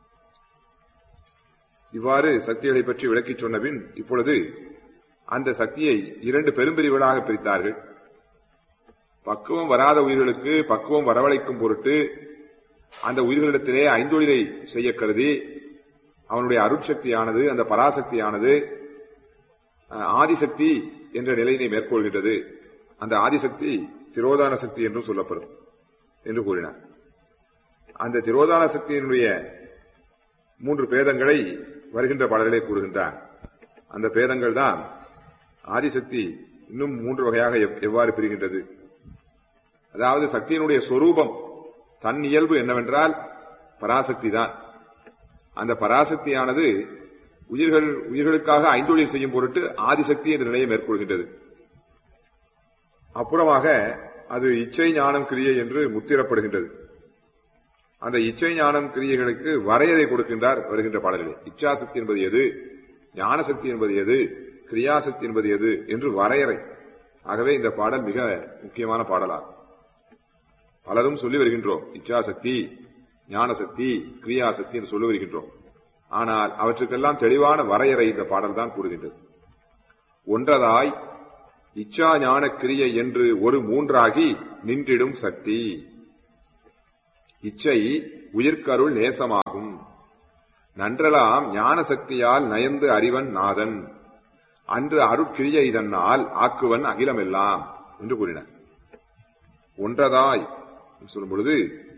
இவ்வாறு சக்திகளை பற்றி விளக்கிச் சொன்னபின் இப்பொழுது அந்த சக்தியை இரண்டு பெரும்பிரிவுகளாக பிரித்தார்கள் பக்குவம் வராத உயிர்களுக்கு பக்குவம் வரவழைக்கும் பொருட்டு அந்த உயிர்களிடத்திலே ஐந்தொழிலை செய்ய கருதி அவனுடைய அருட்சக்தியானது அந்த பராசக்தியானது ஆதிசக்தி என்ற நிலையினை மேற்கொள்கின்றது அந்த ஆதிசக்தி திரோதான சக்தி என்றும் சொல்லப்படும் என்று கூறினார் அந்த திரோதான சக்தியினுடைய மூன்று பேதங்களை வருகின்ற பாடல்களை கூறுகின்றார் அந்த பேதங்கள் தான் ஆதிசக்தி இன்னும் மூன்று வகையாக எவ்வாறு பிரிகின்றது அதாவது சக்தியினுடைய சொரூபம் தன் இயல்பு என்னவென்றால் பராசக்தி தான் அந்த பராசக்தியானது உயிர்கள் உயிர்களுக்காக ஐந்தொழில் செய்யும் பொருட்டு ஆதிசக்தி என்ற நிலையை மேற்கொள்கின்றது அப்புறமாக அது இச்சை ஞானம் கிரியை என்று முத்திரப்படுகின்றது அந்த இச்சை ஞானம் கிரியைகளுக்கு வரையறை கொடுக்கின்றார் வருகின்ற பாடல்களில் இச்சாசக்தி என்பது எது ஞானசக்தி என்பது எது கிரியாசக்தி என்பது எது என்று வரையறை ஆகவே இந்த பாடல் மிக முக்கியமான பாடலாகும் பலரும் சொல்லி வருகின்றோம் இச்சாசக்தி ஞானசக்தி கிரியாசக்தி என்று சொல்லி வருகின்றோம் ஆனால் அவற்றுக்கெல்லாம் தெளிவான வரையறை இந்த பாடல் தான் கூறுகின்றது ஒன்றதாய் இச்சா ஞான கிரியை என்று ஒரு மூன்றாகி நின்றிடும் சக்தி இச்சை உயிர்க்கருள் நேசமாகும் நன்றலாம் ஞான சக்தியால் நயந்து அறிவன் நாதன் அன்று அருட்கிரியை தன்னால் ஆக்குவன் அகிலமெல்லாம் என்று கூறினார் ஒன்றதாய் சொல்லும் பொழுது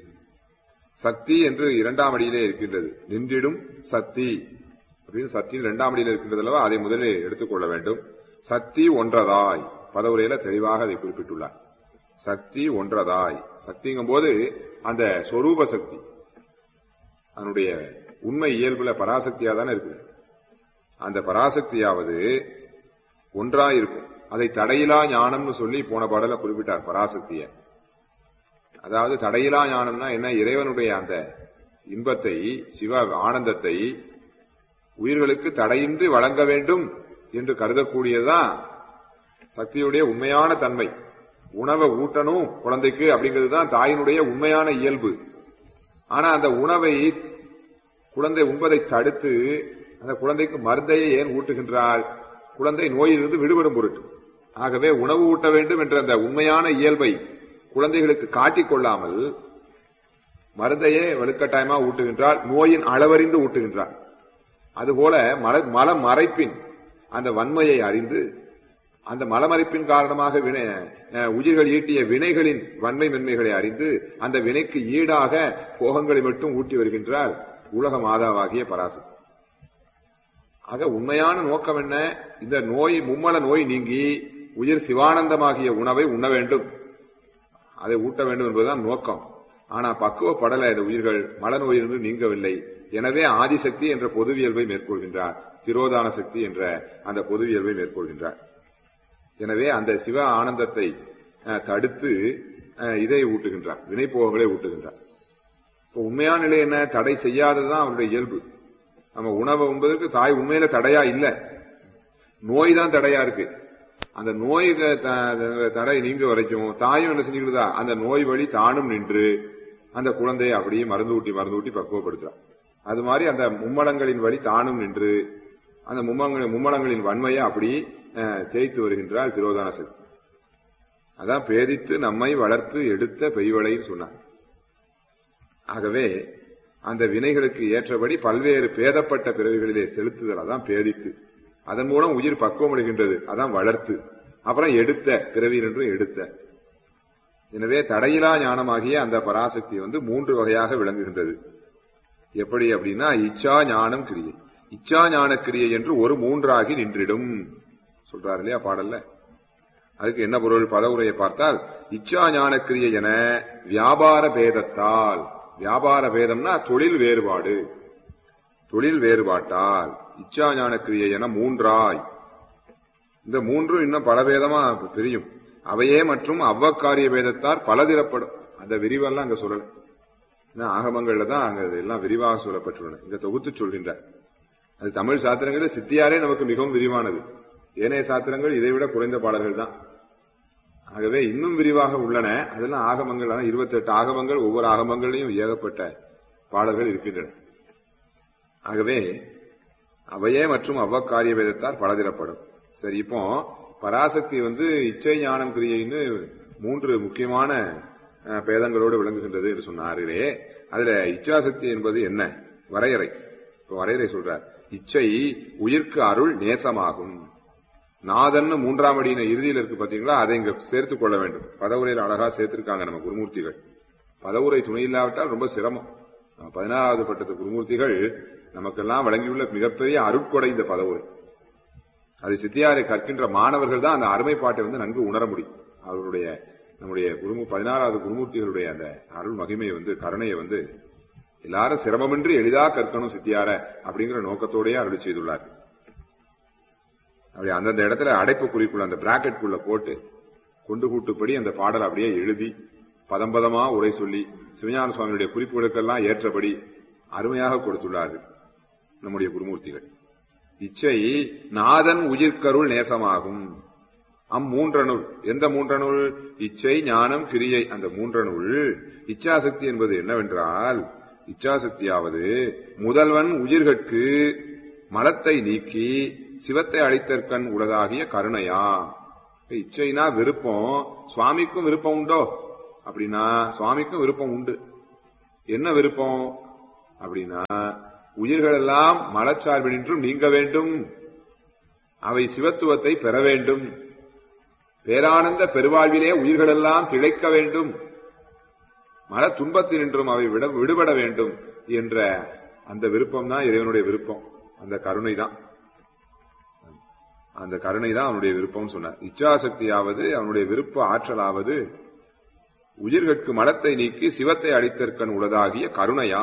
சக்தி என்று இரண்டாம் அடியிலே இருக்கின்றது நின்றிடும் சக்தி அப்படின்னு சக்தி இரண்டாம் அடியில் இருக்கின்றது அல்லவா அதை முதலில் எடுத்துக்கொள்ள வேண்டும் சக்தி ஒன்றதாய் பதவுரையில தெளிவாக அதை குறிப்பிட்டுள்ளார் சக்தி ஒன்றதாய் சக்திங்கும் போது அந்த சொரூப சக்தி அதனுடைய உண்மை இயல்புல பராசக்தியா தானே இருக்குது அந்த பராசக்தியாவது ஒன்றாய் இருக்கும் அதை தடையிலா ஞானம்னு சொல்லி போன பாடல குறிப்பிட்டார் பராசக்திய அதாவது தடையிலா ஞானம்னா என்ன இறைவனுடைய அந்த இன்பத்தை சிவ ஆனந்தத்தை உயிர்களுக்கு தடையின்றி வழங்க வேண்டும் என்று கருதக்கூடியதுதான் சக்தியுடைய உண்மையான தன்மை உணவை ஊட்டணும் குழந்தைக்கு அப்படிங்கிறது தான் தாயினுடைய உண்மையான இயல்பு ஆனா அந்த உணவை குழந்தை உண்பதை தடுத்து அந்த குழந்தைக்கு மருந்தையை ஏன் ஊட்டுகின்றாள் குழந்தை நோயிலிருந்து விடுபடும் பொருட்டு ஆகவே உணவு ஊட்ட வேண்டும் என்ற அந்த உண்மையான இயல்பை குழந்தைகளுக்கு காட்டிக் கொள்ளாமல் மருந்தையே வலுக்கட்டாயமா ஊட்டுகின்றால் நோயின் அளவறிந்து ஊட்டுகின்றார் அதுபோல மல மல மறைப்பின் அந்த வன்மையை அறிந்து அந்த மலமறைப்பின் காரணமாக வினை அஹ், உயிர்கள் ஈட்டிய வினைகளின் வன்மை மென்மைகளை அறிந்து அந்த வினைக்கு ஈடாக போகங்களை மட்டும் ஊட்டி வருகின்றார் உலக மாதாவாகிய பராசக்தி ஆக உண்மையான நோக்கம் என்ன இந்த நோய் மும்மல நோய் நீங்கி உயிர் சிவானந்தமாகிய உணவை உண்ண வேண்டும் அதை ஊட்ட வேண்டும் என்பதுதான் நோக்கம் ஆனா பக்குவப்படல இந்த உயிர்கள் மலநோயிலிருந்து நீங்கவில்லை எனவே ஆதிசக்தி என்ற பொதுவியல்பை மேற்கொள்கின்றார் திரோதான சக்தி என்ற அந்த பொதுவியல்பை மேற்கொள்கின்றார் எனவே அந்த சிவ ஆனந்தத்தை அஹ், தடுத்து அஹ், இதை ஊட்டுகின்றார் வினைப்போகங்களை ஊட்டுகின்றார் இப்ப உண்மையான நிலை என்ன தடை செய்யாததுதான் அவருடைய இயல்பு நம்ம உணவை உண்பதற்கு தாய் உண்மையில தடையா இல்ல நோய் தான் தடையா இருக்கு அந்த நோய் த- த- தடை நீங்க வரைக்கும் தாயும் என்ன செஞ்சுக்கிட்டுதா அந்த நோய் வழி தானும் நின்று அந்த குழந்தையை அப்படியே மருந்து ஊட்டி மருந்து ஊட்டி பக்குவப்படுத்துறான் அது மாதிரி அந்த மும்மலங்களின் வழி தானும் நின்று அந்த மும்மலங்களின் மும்மலங்களின் வன்மையை அப்படி அஹ், தேய்த்து வருகின்றார் திரோதான சக்தி அதான் பேதித்து நம்மை வளர்த்து எடுத்த பெய்வளைன்னு சொன்னார் ஆகவே அந்த வினைகளுக்கு ஏற்றபடி பல்வேறு பேதப்பட்ட பிறவிகளிலே செலுத்துதல் அதான் பேதித்து அதன் மூலம் உயிர் பக்குவம் அடைகின்றது அதான் வளர்த்து அப்புறம் எடுத்த பிறவியில் என்று எடுத்த எனவே தடையிலா ஞானமாகிய அந்த பராசக்தி வந்து மூன்று வகையாக விளங்குகின்றது எப்படி அப்படின்னா இச்சா ஞானம் கிரியை இச்சா ஞான கிரியை என்று ஒரு மூன்றாகி நின்றிடும் சொல்றாரு இல்லையா பாடல்ல அதுக்கு என்ன பொருள் பதவுரையை பார்த்தால் இச்சா ஞான கிரியை என வியாபார பேதத்தால் வியாபார பேதம்னா தொழில் வேறுபாடு தொழில் வேறுபாட்டால் இச்சா ஞான கிரியை என மூன்றாய் இந்த மூன்றும் இன்னும் பல பேதமா பிரியும் அவையே மற்றும் அவ்வக்காரிய பேதத்தால் பலதிரப்படும் அந்த விரிவெல்லாம் அங்க சொல்லல ஏன்னா ஆகமங்கள்ல தான் அங்க இதெல்லாம் விரிவாக சொல்லப்பட்டுள்ளன இங்க தொகுத்து சொல்கின்றார் அது தமிழ் சாத்திரங்களில் சித்தியாரே நமக்கு மிகவும் விரிவானது ஏனைய சாத்திரங்கள் இதைவிட குறைந்த பாடல்கள் தான் ஆகவே இன்னும் விரிவாக உள்ளன அதெல்லாம் ஆகமங்கள் அதான் இருபத்தெட்டு ஆகமங்கள் ஒவ்வொரு ஆகமங்களையும் ஏகப்பட்ட பாடல்கள் இருக்கின்றன ஆகவே அவையே மற்றும் அவ்வக்காரிய வேதத்தால் பலதிரப்படும் சரி இப்போ பராசக்தி வந்து இச்சை ஞானம் கிரியைன்னு மூன்று முக்கியமான அஹ், பேதங்களோடு விளங்குகின்றது என்று சொன்னார்களே அதுல இச்சாசக்தி என்பது என்ன வரையறை இப்போ வரையறை சொல்றார் இச்சை உயிர்க்கு அருள் நேசமாகும் நாதன்னு மூன்றாம் அடியின இறுதியில் இருக்கு பாத்தீங்களா அதை இங்க சேர்த்துக் கொள்ள வேண்டும் பதவுரையில் அழகா சேர்த்திருக்காங்க நம்ம குருமூர்த்திகள் பதவுரை துணை இல்லாவிட்டால் ரொம்ப சிரமம் நம்ம பதினாறாவது பட்டத்து குருமூர்த்திகள் நமக்கெல்லாம் வழங்கியுள்ள மிகப்பெரிய அருட்கொடை இந்த பதவுரை அது சித்தியாரை கற்கின்ற மாணவர்கள் தான் அந்த அருமைப்பாட்டை வந்து நன்கு உணர முடியும் அவருடைய நம்முடைய குருமு பதினாறாவது குருமூர்த்திகளுடைய அந்த அருள் மகிமையை வந்து கருணையை வந்து எல்லாரும் சிரமமின்றி எளிதா கற்கணும் சித்தியார அப்படிங்கிற நோக்கத்தோடயே அருள் செய்துள்ளார் அப்படி அந்தந்த இடத்துல அடைப்பு குறிக்குள்ள அந்த பிராக்கெட்குள்ள போட்டு கொண்டு கூட்டுப்படி அந்த பாடல் அப்படியே எழுதி பதம் பதமா உரை சொல்லி சிவஞான சுவாமியுடைய குறிப்புகளுக்கெல்லாம் ஏற்றபடி அருமையாக கொடுத்துள்ளார்கள் நம்முடைய குருமூர்த்திகள் இச்சை நாதன் உயிர்க்கருள் நேசமாகும் அம்மூன்றனுள் எந்த மூன்றனுள் இச்சை ஞானம் கிரியை அந்த மூன்றனுள் இச்சாசக்தி என்பது என்னவென்றால் இச்சாசக்தியாவது முதல்வன் உயிர்கட்கு மலத்தை நீக்கி சிவத்தை அளித்தற்கண் உளதாகிய கருணையா இச்சைனா விருப்பம் சுவாமிக்கும் விருப்பம் உண்டோ அப்படின்னா சுவாமிக்கும் விருப்பம் உண்டு என்ன விருப்பம் அப்படின்னா உயிர்கள் எல்லாம் மலச்சார்பினின்றும் நீங்க வேண்டும் அவை சிவத்துவத்தை பெற வேண்டும் பேரானந்த பெருவாழ்விலே உயிர்களெல்லாம் திளைக்க வேண்டும் மன துன்பத்தினின்றும் அவை விட விடுபட வேண்டும் என்ற அந்த விருப்பம் தான் இறைவனுடைய விருப்பம் அந்த கருணை தான் அந்த கருணை தான் அவனுடைய விருப்பம் சொன்னார் இச்சாசக்தியாவது அவனுடைய விருப்ப ஆற்றலாவது உயிர்கட்கு மலத்தை நீக்கி சிவத்தை அடித்தற்கண் உளதாகிய கருணையா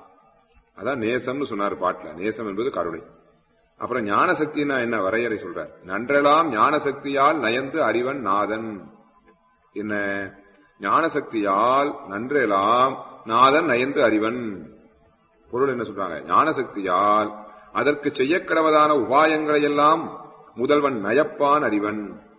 அதான் நேசம்னு சொன்னார் பாட்டுல நேசம் என்பது கருணை அப்புறம் ஞான சக்தினா என்ன வரையறை சொல்றார் நன்றெல்லாம் ஞான சக்தியால் நயந்து அறிவன் நாதன் என்ன ஞான சக்தியால் நன்றெல்லாம் நாதன் நயந்து அறிவன் பொருள் என்ன சொல்றாங்க ஞான சக்தியால் அதற்கு செய்யக்கடவதான உபாயங்களை எல்லாம் முதல்வன் நயப்பான் அறிவன்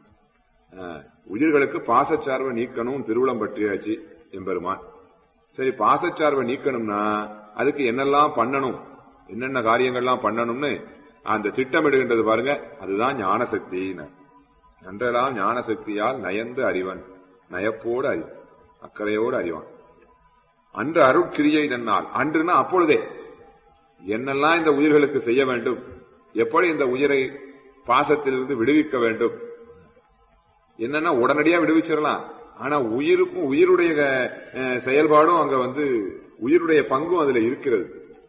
அஹ், உயிர்களுக்கு பாசச்சார்வை நீக்கணும் திருவிழம் பற்றியாச்சு எம்பெருமான் சரி பாசச்சார்வை நீக்கணும்னா அதுக்கு என்னெல்லாம் பண்ணணும் என்னென்ன காரியங்கள்லாம் பண்ணணும்னு அந்த திட்டமிடுகின்றது பாருங்க அதுதான் ஞான சக்தி நன்றெல்லாம் ஞான சக்தியால் நயந்து அறிவன் நயப்போடு அறி அக்கறையோடு அறிவான் அன்று அருட்கிரியை நன்னால் அன்றுனா அப்பொழுதே என்னெல்லாம் இந்த உயிர்களுக்கு செய்ய வேண்டும் எப்படி இந்த உயிரை பாசத்திலிருந்து விடுவிக்க வேண்டும் என்னன்னா உடனடியா விடுவிச்சிடலாம் ஆனா உயிருக்கும் உயிருடைய அஹ், செயல்பாடும் அங்க வந்து உயிருடைய பங்கும் அதுல இருக்கிறது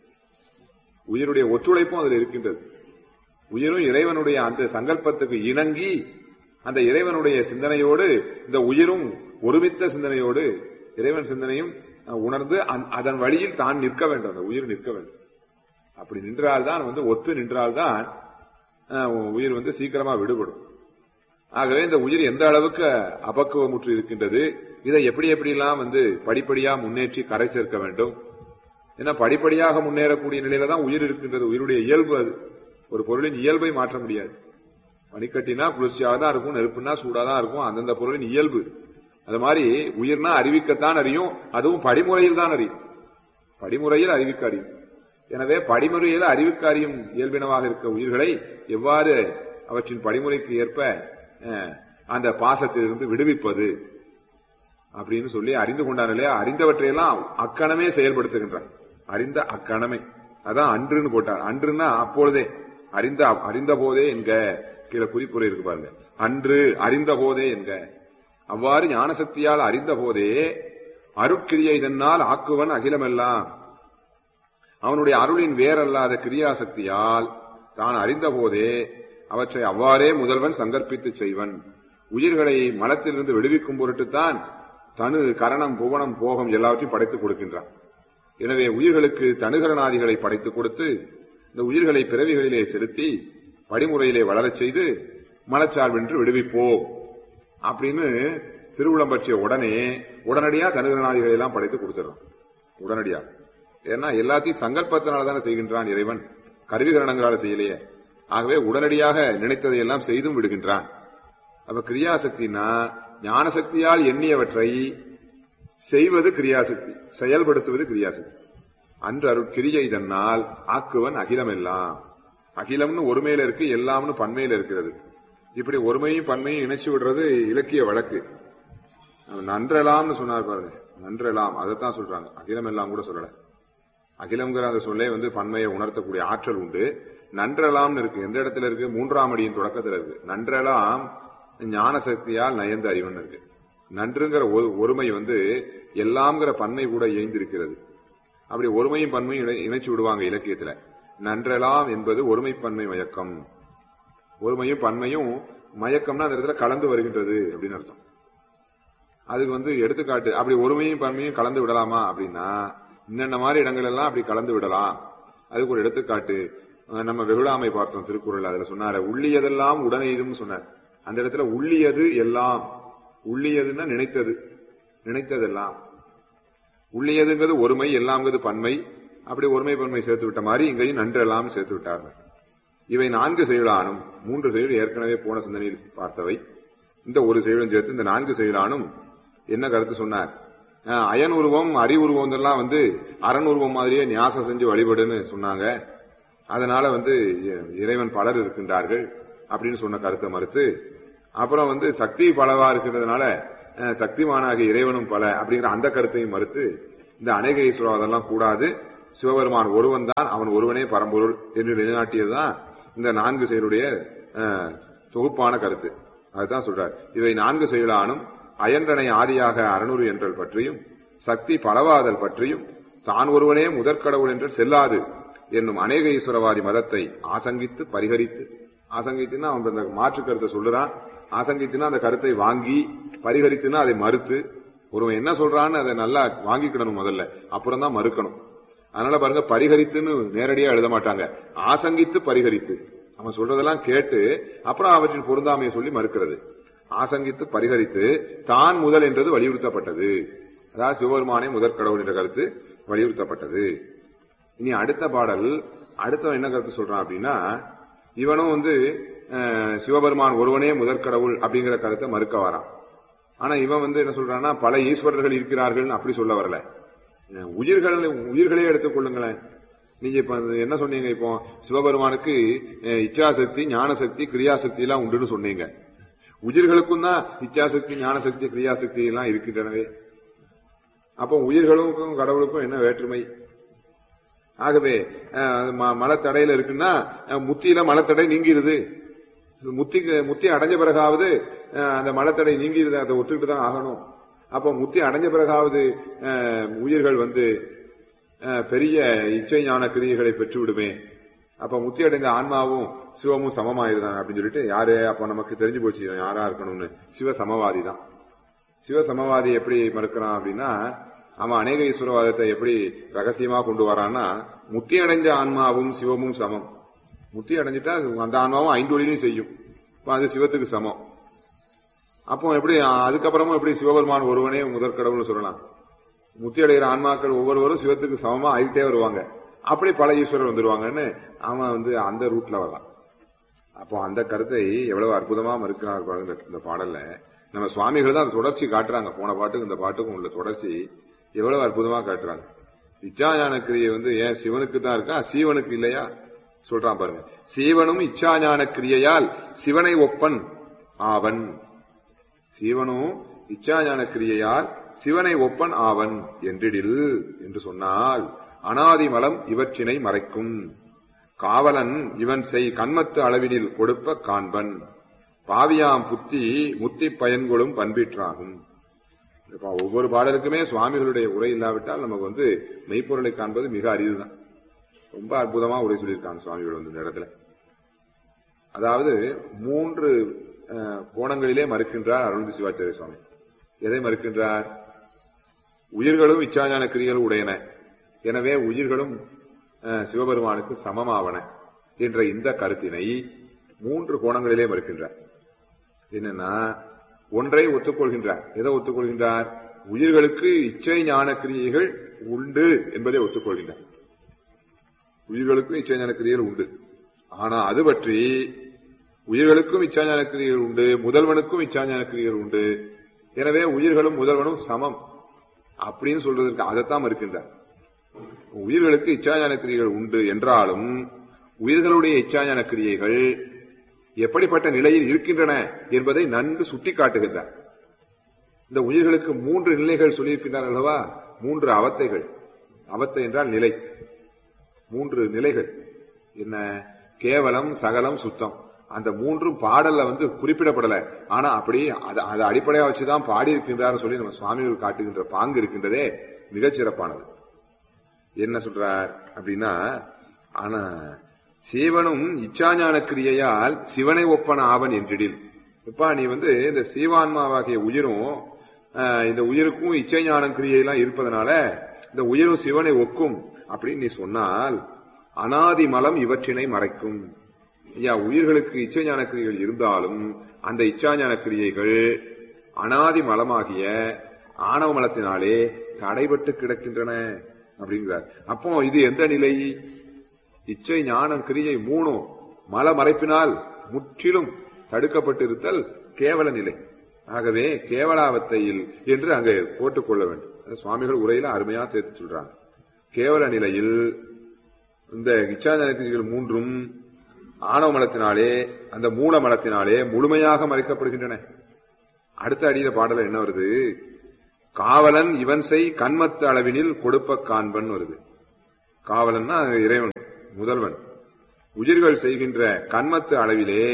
உயிருடைய ஒத்துழைப்பும் அதுல இருக்கின்றது உயிரும் இறைவனுடைய அந்த சங்கல்பத்துக்கு இணங்கி அந்த இறைவனுடைய சிந்தனையோடு இந்த உயிரும் ஒருமித்த சிந்தனையோடு இறைவன் சிந்தனையும் அஹ், உணர்ந்து அந்த- அதன் வழியில் தான் நிற்க வேண்டும் அந்த உயிர் நிற்க வேண்டும் அப்படி நின்றால்தான் வந்து ஒத்து நின்றால்தான் அஹ், உயிர் வந்து சீக்கிரமா விடுபடும் ஆகவே இந்த உயிர் எந்த அளவுக்கு அபக்குவமுற்று இருக்கின்றது இதை எப்படி எப்படிலாம் வந்து படிப்படியா முன்னேற்றி கரை சேர்க்க வேண்டும் ஏன்னா படிப்படியாக முன்னேறக்கூடிய நிலையில தான் உயிர் இருக்கின்றது உயிருடைய இயல்பு அது ஒரு பொருளின் இயல்பை மாற்ற முடியாது பனிக்கட்டினா குளிர்ச்சியாக தான் இருக்கும் நெருப்புனா சூடா தான் இருக்கும் அந்தந்த பொருளின் இயல்பு அது மாதிரி உயிர்னா அறிவிக்கத்தான் அறியும் அதுவும் படிமுறையில் தான் அறியும் படிமுறையில் அறிவிக்க அறியும் எனவே படிமுறையில் அறிவிக்க அறியும் இயல்பினமாக இருக்க உயிர்களை எவ்வாறு அவற்றின் படிமுறைக்கு ஏற்ப அஹ், அந்த பாசத்திலிருந்து விடுவிப்பது அப்படின்னு சொல்லி அறிந்து கொண்டான் இல்லையா அறிந்தவற்றையெல்லாம் அக்கணமே செயல்படுத்துகின்றான் அறிந்த அக்கணமே அதான் அன்றுன்னு போட்டார் அன்றுன்னா அப்பொழுதே அறிந்த அறிந்த போதே என்க கீழே குறிப்புரை இருக்கு பாருங்க அன்று அறிந்த போதே என்க அவ்வாறு ஞானசக்தியால் அறிந்த போதே அருட்கிரியை தன்னால் ஆக்குவன் அகிலமெல்லாம் அவனுடைய அருளின் வேரல்லாத கிரியாசக்தியால் தான் அறிந்த போதே அவற்றை அவ்வாறே முதல்வன் சங்கற்பித்து செய்வன் உயிர்களை மலத்திலிருந்து விடுவிக்கும் பொருட்டுத்தான் தனு கரணம் புவனம் போகம் எல்லாவற்றையும் படைத்துக் கொடுக்கின்றான் எனவே உயிர்களுக்கு தனுகரணாதிகளை படைத்துக் கொடுத்து இந்த உயிர்களை பிறவிகளிலே செலுத்தி படிமுறையிலே வளரச் செய்து மலச்சார்பென்று விடுவிப்போம் அப்படின்னு திருவுளம் பற்றிய உடனே உடனடியா தனுகரணாதிகளை எல்லாம் படைத்து கொடுத்துறான் உடனடியா ஏன்னா எல்லாத்தையும் சங்கல்பத்தினால தானே செய்கின்றான் இறைவன் கருவிகரணங்களால செய்யலையே ஆகவே உடனடியாக நினைத்ததை எல்லாம் செய்தும் விடுகின்றான் அப்ப கிரியாசக்தினா ஞானசக்தியால் எண்ணியவற்றை செய்வது கிரியாசக்தி செயல்படுத்துவது கிரியாசக்தி அன்று அருட்கிரியை தன்னால் ஆக்குவன் அகிலமெல்லாம் அகிலம்னு ஒருமையில இருக்கு எல்லாம்னு பன்மையில இருக்கிறது இப்படி ஒருமையும் பன்மையும் இணைச்சு விடுறது இலக்கிய வழக்கு நன்றலாம்னு சொன்னார் பாருங்க நன்றலாம் அதைத்தான் சொல்றாங்க அகிலம் எல்லாம் கூட சொல்லல அகிலம்ங்கிற அந்த சொல்லே வந்து பன்மையை உணர்த்தக்கூடிய ஆற்றல் உண்டு நன்றலாம்னு இருக்கு எந்த இடத்துல இருக்கு மூன்றாம் அடியின் தொடக்கத்துல இருக்கு நன்றலாம் ஞான சக்தியால் நயந்து அறிவன் இருக்கு நன்றுங்கிற ஒரு- ஒருமை வந்து எல்லாம்ங்கிற பன்மை கூட இயந்திருக்கிறது அப்படி ஒருமையும் பன்மையும் இணை- இணைச்சு விடுவாங்க இலக்கியத்துல நன்றலாம் என்பது ஒருமைப்பன்மை மயக்கம் ஒருமையும் பன்மையும் மயக்கம்னா அந்த இடத்துல கலந்து வருகின்றது அப்படின்னு அர்த்தம் அதுக்கு வந்து எடுத்துக்காட்டு அப்படி ஒருமையும் பன்மையும் கலந்து விடலாமா அப்படின்னா இன்னென்ன மாதிரி இடங்கள் எல்லாம் அப்படி கலந்து விடலாம் அதுக்கு ஒரு எடுத்துக்காட்டு அஹ் நம்ம வெகுளாமை பார்த்தோம் திருக்குறள் அதுல சொன்னாரு உள்ளியதெல்லாம் உடனெய்தும் சொன்னார் அந்த இடத்துல உள்ளியது எல்லாம் உள்ளியதுன்னா நினைத்தது நினைத்ததெல்லாம் உள்ளியதுங்கிறது ஒருமை எல்லாம்ங்கிறது பன்மை அப்படி ஒருமை பன்மை சேர்த்து விட்ட மாதிரி இங்கேயும் நன்றெல்லாம் சேர்த்து விட்டார்கள் இவை நான்கு செயலானும் மூன்று செயல் ஏற்கனவே போன சிந்தனையில் பார்த்தவை இந்த ஒரு செயலும் சேர்த்து இந்த நான்கு செயலானும் என்ன கருத்து சொன்னார் அஹ், அயன் உருவம் அறி உருவம் எல்லாம் வந்து அரண் உருவம் மாதிரியே நியாசம் செஞ்சு வழிபடுன்னு சொன்னாங்க அதனால வந்து இ- இறைவன் பலர் இருக்கின்றார்கள் அப்படின்னு சொன்ன கருத்தை மறுத்து அப்புறம் வந்து சக்தி பலவா இருக்கிறதுனால அஹ், சக்திமானாகிய இறைவனும் பல அப்படிங்கிற அந்த கருத்தையும் மறுத்து இந்த அநேக ஈஸ்வரம் அதெல்லாம் கூடாது சிவபெருமான் ஒருவன் தான் அவன் ஒருவனே பரம்பொருள் என்று நிலைநாட்டியதுதான் இந்த நான்கு செயலுடைய அஹ், தொகுப்பான கருத்து அதுதான் சொல்றார் இவை நான்கு செயலானும் அயன்றனை ஆதியாக அறநூறு என்றல் பற்றியும் சக்தி பலவாதல் பற்றியும் தான் ஒருவனே முதற்கடவுள் என்று செல்லாது என்னும் அநேக ஈஸ்வரவாதி மதத்தை ஆசங்கித்து பரிகரித்து ஆசங்கித்துன்னா அவன் அந்த மாற்று கருத்தை சொல்லுறான் ஆசங்கித்துனா அந்த கருத்தை வாங்கி பரிகரித்துனா அதை மறுத்து ஒருவன் என்ன சொல்றான்னு அதை நல்லா வாங்கிக்கிடணும் முதல்ல அப்புறம் தான் மறுக்கணும் அதனால பாருங்க பரிகரித்துன்னு நேரடியா எழுத மாட்டாங்க ஆசங்கித்து பரிகரித்து அவன் சொல்றதெல்லாம் கேட்டு அப்புறம் அவற்றின் பொருந்தாமையை சொல்லி மறுக்கிறது ஆசங்கித்து பரிகரித்து தான் முதல் என்றது வலியுறுத்தப்பட்டது அதாவது சிவபெருமானே முதற் கடவுள் என்ற கருத்து வலியுறுத்தப்பட்டது இனி அடுத்த பாடல் அடுத்தவன் என்ன கருத்து சொல்றான் அப்படின்னா இவனும் வந்து அஹ், சிவபெருமான் ஒருவனே முதற் கடவுள் அப்படிங்கிற கருத்தை மறுக்க வரான் ஆனா இவன் வந்து என்ன சொல்றான்னா பல ஈஸ்வரர்கள் இருக்கிறார்கள் அப்படி சொல்ல வரல அஹ், உயிர்கள் உயிர்களே எடுத்துக்கொள்ளுங்களேன் நீங்க இப்ப என்ன சொன்னீங்க இப்போ சிவபெருமானுக்கு அஹ், இச்சாசக்தி ஞானசக்தி கிரியாசக்தி எல்லாம் உண்டுன்னு சொன்னீங்க உயிர்களுக்கும் தான் இச்சாசக்தி ஞானசக்தி கிரியாசக்தி எல்லாம் இருக்கின்றனவே அப்போ உயிர்களுக்கும் கடவுளுக்கும் என்ன வேற்றுமை ஆகவே அஹ், ம- மலத்தடையில இருக்குன்னா அஹ், முத்தியில மலத்தடை நீங்கிருது முத்தி முத்தி அடைஞ்ச பிறகாவது அஹ், அந்த மலத்தடை நீங்கிருது அதை ஒத்துக்கிட்டு தான் ஆகணும் அப்போ முத்தி அடைஞ்ச பிறகாவது அஹ், உயிர்கள் வந்து அஹ், பெரிய இச்சை ஞான கிரியைகளை பெற்று விடுமே அப்ப முத்தி அடைந்த ஆன்மாவும் சிவமும் சமமாயிருதான் அப்படின்னு சொல்லிட்டு யாரு அப்ப நமக்கு தெரிஞ்சு போச்சு இவன் யாரா இருக்கணும்னு சிவ சமவாதி தான் சிவ சமவாதி எப்படி மறுக்கிறான் அப்படின்னா அவன் அநேக ஈஸ்வரவாதத்தை எப்படி ரகசியமா கொண்டு வரான்னா முத்தி அடைஞ்ச ஆன்மாவும் சிவமும் சமம் முத்தி அடைஞ்சிட்டா அது அந்த ஆன்மாவும் ஐந்தொழிலையும் செய்யும் அப்ப அது சிவத்துக்கு சமம் அப்போ எப்படி அதுக்கப்புறமும் எப்படி சிவபெருமான் ஒருவனே முதற் கடவுள்னு சொல்லலாம் முத்தி அடைகிற ஆன்மாக்கள் ஒவ்வொருவரும் சிவத்துக்கு சமமா ஆகிட்டே வருவாங்க அப்படி பல ஈஸ்வரர் வந்துருவாங்கன்னு அவன் வந்து அந்த ரூட்ல வரலாம் அப்போ அந்த கருத்தை எவ்வளவு அற்புதமா மறுக்கிறார் பாருங்க இந்த- இந்த பாடல்ல நம்ம சுவாமிகள் தான் அந்த தொடர்ச்சி காட்டுறாங்க போன பாட்டுக்கும் இந்த பாட்டுக்கும் உள்ள தொடர்ச்சி எவ்வளவு அற்புதமா காட்டுறாங்க இச்சாஞான கிரியை வந்து ஏன் சிவனுக்கு தான் இருக்கா சீவனுக்கு இல்லையா சொல்றான் பாருங்க சீவனும் இச்சாஞான கிரியையால் சிவனை ஒப்பன் ஆவன் சீவனும் இச்சாஞான கிரியையால் சிவனை ஒப்பன் ஆவன் என்றிடில் என்று சொன்னால் அனாதி மலம் இவற்றினை மறைக்கும் காவலன் இவன் செய் கண்மத்து அளவினில் கொடுப்ப காண்பன் பாவியாம் புத்தி முத்தி பயன்கொளும் பண்பிற்றாகும் இப்ப ஒவ்வொரு பாடலுக்குமே சுவாமிகளுடைய உரை இல்லாவிட்டால் நமக்கு வந்து மெய்ப்பொருளை காண்பது மிக அரிதுதான் ரொம்ப அற்புதமா உரை சொல்லியிருக்காங்க சுவாமிகள் வந்து இந்த இடத்துல அதாவது மூன்று அஹ், கோணங்களிலே மறுக்கின்றார் அருள்ந்தி சிவாச்சாரிய சுவாமி எதை மறுக்கின்றார் உயிர்களும் இச்சாஞான கிரிகள் உடையன எனவே உயிர்களும் அஹ், சிவபெருமானுக்கு சமமாவன என்ற இந்த கருத்தினை மூன்று கோணங்களிலே மறுக்கின்றார் என்னன்னா ஒன்றை ஒத்துக்கொள்கின்றார் எதை ஒத்துக்கொள்கின்றார் உயிர்களுக்கு இச்சை ஞான கிரியைகள் உண்டு என்பதை ஒத்துக்கொள்கின்றார் உயிர்களுக்கும் இச்சை ஞான கிரியைகள் உண்டு ஆனா அது பற்றி உயிர்களுக்கும் இச்சாஞான கிரியைகள் உண்டு முதல்வனுக்கும் இச்சாஞான கிரியைகள் உண்டு எனவே உயிர்களும் முதல்வனும் சமம் அப்படின்னு சொல்றதற்கு அதைத்தான் மறுக்கின்றார் உயிர்களுக்கு இச்சாஞான கிரியைகள் உண்டு என்றாலும் உயிர்களுடைய இச்சாஞான கிரியைகள் எப்படிப்பட்ட நிலையில் இருக்கின்றன என்பதை நன்கு சுட்டிக்காட்டுகின்றார் இந்த உயிர்களுக்கு மூன்று நிலைகள் சொல்லியிருக்கின்றார் அல்லவா மூன்று அவத்தைகள் அவத்தை என்றால் நிலை மூன்று நிலைகள் என்ன கேவலம் சகலம் சுத்தம் அந்த மூன்றும் பாடல்ல வந்து குறிப்பிடப்படல ஆனா அப்படி அதை அதை அடிப்படையா வச்சுதான் பாடி இருக்கின்றார் சொல்லி நம்ம சுவாமிகள் காட்டுகின்ற பாங்கு இருக்கின்றதே மிகச் சிறப்பானது என்ன சொல்றார் அப்படின்னா ஆனா சிவனும் இச்சாஞான கிரியையால் சிவனை ஒப்பன ஆவன் என்றிடில் இப்பா நீ வந்து இந்த சீவான்மாவாகிய உயிரும் ஆஹ், இந்த உயிருக்கும் இச்சை ஞானம் கிரியையெல்லாம் இருப்பதனால இந்த உயிரும் சிவனை ஒக்கும் அப்படின்னு நீ சொன்னால் அனாதி மலம் இவற்றினை மறைக்கும் ஐயா உயிர்களுக்கு இச்சை ஞான கிரியைகள் இருந்தாலும் அந்த இச்சாஞான கிரியைகள் அனாதி மலமாகிய ஆணவ மலத்தினாலே தடைபட்டு கிடக்கின்றன அப்படிங்கிறார் அப்போ இது எந்த நிலை இச்சை ஞானம் கிரியை மூணும் மல மறைப்பினால் முற்றிலும் தடுக்கப்பட்டிருத்தல் கேவல நிலை ஆகவே கேவலாவத்தையில் என்று அங்கே போட்டுக்கொள்ள வேண்டும் அது சுவாமிகள் உரையில அருமையா சேர்த்து சொல்றாங்க கேவல நிலையில் இந்த இச்சாஞ்சனக்கிரிகள் மூன்றும் ஆணவ மலத்தினாலே அந்த மூல மலத்தினாலே முழுமையாக மறைக்கப்படுகின்றன அடுத்த அடியில பாடல என்ன வருது காவலன் இவன் செய் கண்மத்து அளவினில் கொடுப்ப காண்பன் வருது காவலன்னா இறைவன் முதல்வன் உயிர்கள் செய்கின்ற கண்மத்து அளவிலே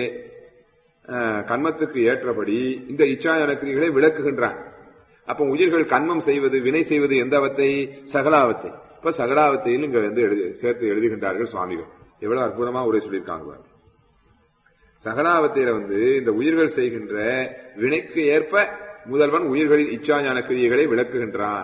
அஹ், கண்மத்துக்கு ஏற்றபடி இந்த இச்சாயனக்கிரிகளை விளக்குகின்றான் அப்ப உயிர்கள் கண்மம் செய்வது வினை செய்வது எந்த அவத்தை சகலாவத்தை இப்ப சகலாவத்தையில் இங்க வந்து எழுதி சேர்த்து எழுதுகின்றார்கள் சுவாமிகள் எவ்வளவு அற்புதமா உரை சொல்லியிருக்காங்க பாருங்க. சகலாவத்தையில வந்து இந்த உயிர்கள் செய்கின்ற வினைக்கு ஏற்ப முதல்வன் உயிர்களின் இச்சாஞான கிரியைகளை விளக்குகின்றான்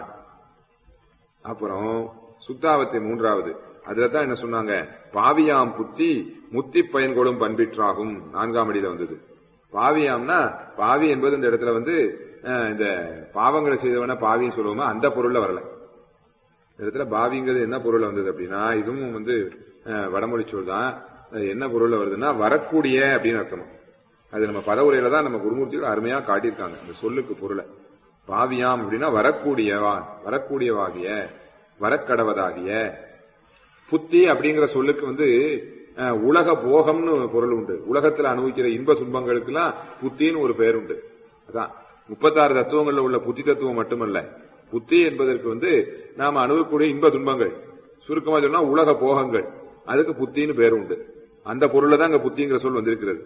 அப்புறம் சுத்தாவத்தை மூன்றாவது அதுல தான் என்ன சொன்னாங்க பாவியாம் புத்தி முத்தி பயன்கொள்ளும் பண்பிற்றாகும் நான்காம் அடியில வந்தது பாவியாம்னா பாவி என்பது இந்த இடத்துல வந்து அஹ், இந்த பாவங்களை செய்தவன பாவின்னு சொல்லுவோமா அந்த பொருள்ல வரல இந்த இடத்துல பாவிங்கிறது என்ன பொருள்ல வந்தது அப்படின்னா இதுவும் வந்து அஹ், வடமொழி சொல் தான் அது என்ன பொருள்ல வருதுன்னா வரக்கூடிய அப்படின்னு அர்த்தம் அது நம்ம பதவுரையில தான் நம்ம குருமூர்த்திகள் அருமையா காட்டியிருக்காங்க இந்த சொல்லுக்கு பொருளை பாவியாம் அப்படின்னா வரக்கூடியவான் வரக்கூடியவாகிய வரக்கடவதாகிய புத்தி அப்படிங்கிற சொல்லுக்கு வந்து அஹ், உலக போகம்னு பொருள் உண்டு உலகத்துல அனுபவிக்கிற இன்ப துன்பங்களுக்கெல்லாம் புத்தின்னு ஒரு பெயர் உண்டு அதான் முப்பத்தாறு தத்துவங்கள்ல உள்ள புத்தி தத்துவம் மட்டுமல்ல புத்தி என்பதற்கு வந்து நாம அனுபவக்கூடிய இன்ப துன்பங்கள் சுருக்கமா சொன்னா உலக போகங்கள் அதுக்கு புத்தின்னு பேர் உண்டு அந்த பொருள்ல தான் அங்க புத்திங்கிற சொல் வந்திருக்கிறது